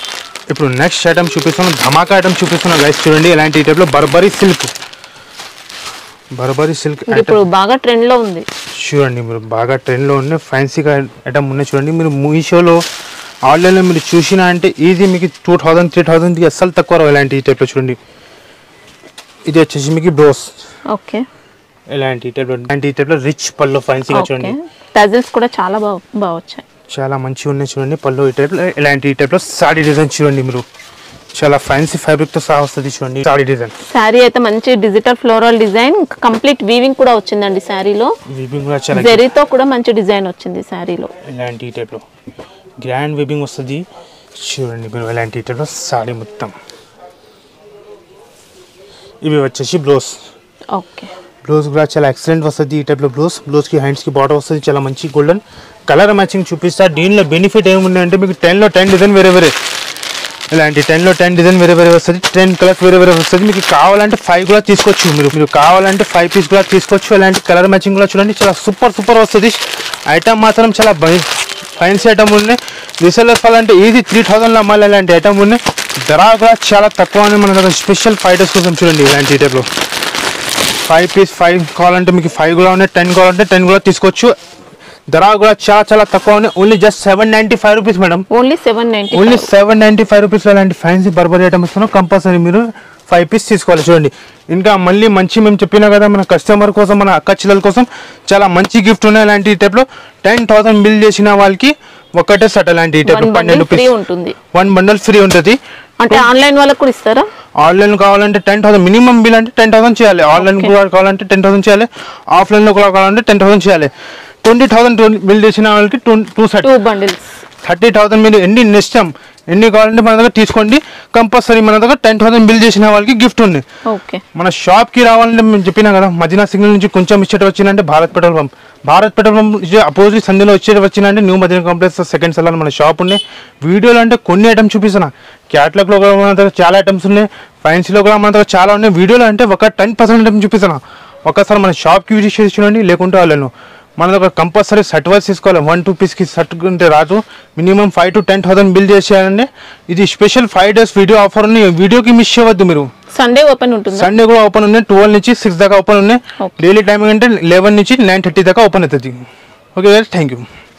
ఇప్పుడు నెక్స్ట్ ఐటమ్ చూపిస్తున్నాను ధమాకా ఐటమ్ చూపిస్తున్నాను గైస్ చూడండి ఇలాంటి టైప్లో బర్బరీ సిల్క్ బర్బరీ సిల్క్ ఇది ఇప్పుడు బాగా ట్రెండ్ లో ఉంది చూడండి మీరు బాగా ట్రెండ్లో ఉన్న ఫ్యాన్సీగా ఐటమ్ ఉన్నాయి చూడండి మీరు మీషోలో ఆన్లైన్లో మీరు చూసినా అంటే ఈజీ మీకు టూ థౌజండ్ త్రీ థౌజండ్కి అస్సలు తక్కువ రావు ఇలాంటి టైప్లో చూడండి ఇది వచ్చేసి మీకు బ్రోస్ ఓకే ఇలాంటి టైప్లో ఇలాంటి టైప్లో రిచ్ పళ్ళు ఫ్యాన్సీగా ఓకే చూడండి టజిల్స్ కూడా చాలా బాగా బాగా వచ్చాయి చాలా మంచిగా ఉన్నాయి చూడండి పళ్ళు ఈ టైప్లో ఇలాంటి టైప్లో సాడీ డిజైన్ చూడండి మీరు చాలా ఫ్యాన్సీ ఫ్యాబ్రిక్తో సహా వస్తుంది చూడండి సాడీ డిజైన్ శారీ అయితే మంచి digital floral design complete weaving కూడా వచ్చిందండి శారీలో వీబింగ్ కూడా చాలా జెరీతో కూడా మంచి డిజైన్ వచ్చింది శారీలో ఇలాంటి టైప్లో గ్రాండ్ వీబింగ్ వస్తుంది చూడండి మీరు ఇలాంటి టైప్లో సాడీ మొత్తం ఇవి వచ్చేసి బ్లౌజ్ ఓకే బ్లౌజ్ కూడా చాలా ఎక్సలెంట్ వస్తుంది ఈ టైప్లో బ్లౌజ్ బ్లౌజ్కి హ్యాండ్స్కి బార్డర్ వస్తుంది చాలా మంచి గోల్డెన్ కలర్ మ్యాచింగ్ చూపిస్తా దీనిలో బెనిఫిట్ ఏముందంటే మీకు టెన్లో టెన్ డిజైన్ వేరే వేరే ఇలాంటి టెన్లో టెన్ డిజైన్ వేరే వేరే వస్తుంది టెన్ కలర్స్ వేరే వేరే వస్తుంది మీకు కావాలంటే ఫైవ్ కూడా తీసుకోవచ్చు మీరు మీరు కావాలంటే ఫైవ్ పీస్ కూడా తీసుకోవచ్చు ఇలాంటి కలర్ మ్యాచింగ్ కూడా చూడండి చాలా సూపర్ సూపర్ వస్తుంది ఐటమ్ మాత్రం చాలా ఫైన్స్ ఐటమ్ ఉన్నాయి రీసెల్లర్స్ వాళ్ళంటే ఈజీ త్రీ థౌసండ్లో అమ్మాలి ఇలాంటి ఐటమ్ ఉన్నాయి ధర కూడా చాలా తక్కువ అని మన దగ్గర స్పెషల్ ఫైటర్స్ కోసం చూడండి ఇలాంటి టైప్లో ఫైవ్ పీస్ ఫైవ్ కావాలంటే మీకు ఫైవ్ కూడా ఉన్నాయి టెన్ కావాలంటే టెన్ కూడా తీసుకోవచ్చు ధర కూడా చాలా చాలా తక్కువ ఉన్నాయి only just seven ninety five rupees madam only seven ninety only seven ninety five rupees అలాంటి ఫ్యాన్సీ బర్బర్ ఐటమ్ ఇస్తున్నాం కంపల్సరీ మీరు ఫైవ్ పీస్ తీసుకోవాలి చూడండి ఇంకా మళ్ళీ మంచి మేము చెప్పినా కదా మన కస్టమర్ కోసం మన అక్క చెల్లెల కోసం చాలా మంచి గిఫ్ట్ ఉన్నాయి అలాంటి టైప్లో టెన్ థౌసండ్ బిల్ చేసిన వాళ్ళకి ఒకటే సెట్ అలాంటి టైప్ వన్ పన్నెండు బండిల్ ఫ్రీ పీస్ ఉంటుంది వన్ బండల్ ఫ్రీ ఉంటుంది అంటే ఆన్లైన్ వాళ్ళకి కూడా ఇస్తారా ఆన్లైన్ కావాలంటే టెన్ థౌసండ్ మినిమం బిల్ అంటే టెన్ థౌసండ్ చేయాలి ఆన్లైన్ Okay. కూడా కావాలంటే టెన్ థౌసండ్ చేయాలి ఆఫ్లైన్లో కూడా కావాలంటే టెన్ థౌసండ్ చేయాలి ట్వంటీ థౌసండ్ బిల్ చేసిన వాళ్ళకి two two set two bundles thirty thousand మీరు ఎన్ని ఇష్టం ఎన్ని కావాలంటే మన దగ్గర తీసుకోండి కంపల్సరీ మన దగ్గర టెన్ థౌసండ్ బిల్ చేసిన వాళ్ళకి గిఫ్ట్ ఉంది ఓకే మన షాప్కి రావాలంటే మేము చెప్పినా కదా మదీనా సిగ్నల్ నుంచి కొంచెం ఇచ్చేట వచ్చిందంటే Bharat petrol pump Bharat petrol pump opposite సంధిలో వచ్చేట వచ్చిందంటే new Madina complex second cell మన షాప్ ఉన్నాయి వీడియోలో అంటే కొన్ని ఐటమ్స్ చూపిస్తున్నా క్యాట్లాగ్లో కూడా మన దగ్గర చాలా ఐటమ్స్ ఉన్నాయి ఫైన్సీలో కూడా మన దగ్గర చాలా ఉన్నాయి వీడియోలో అంటే ఒక టెన్ పర్సెంట్ ఐటమ్ చూపిస్తున్నా ఒకసారి మన షాప్కి విజిట్ చేసి చూడండి లేకుంటే వాళ్ళను మన దగ్గర కంపల్సరీ సెట్ వైజ్ తీసుకోవాలి వన్ టూ పీస్కి సెట్ ఉంటే రాదు minimum five to ten thousand bill చేసేయాలండి ఇది special five days video offer ఉంది వీడియోకి మిస్ చేయవద్దు మీరు సండే ఓపెన్ ఉంటుందా సండే కూడా ఓపెన్ ఉన్నాయి ట్వెల్వ్ నుంచి సిక్స్ దాకా ఓపెన్ ఉన్నాయి Okay. డైలీ టైమింగ్ అంటే లెవెన్ నుంచి నైన్ థర్టీ దాకా ఓపెన్ అవుతుంది ఓకే థ్యాంక్ యూ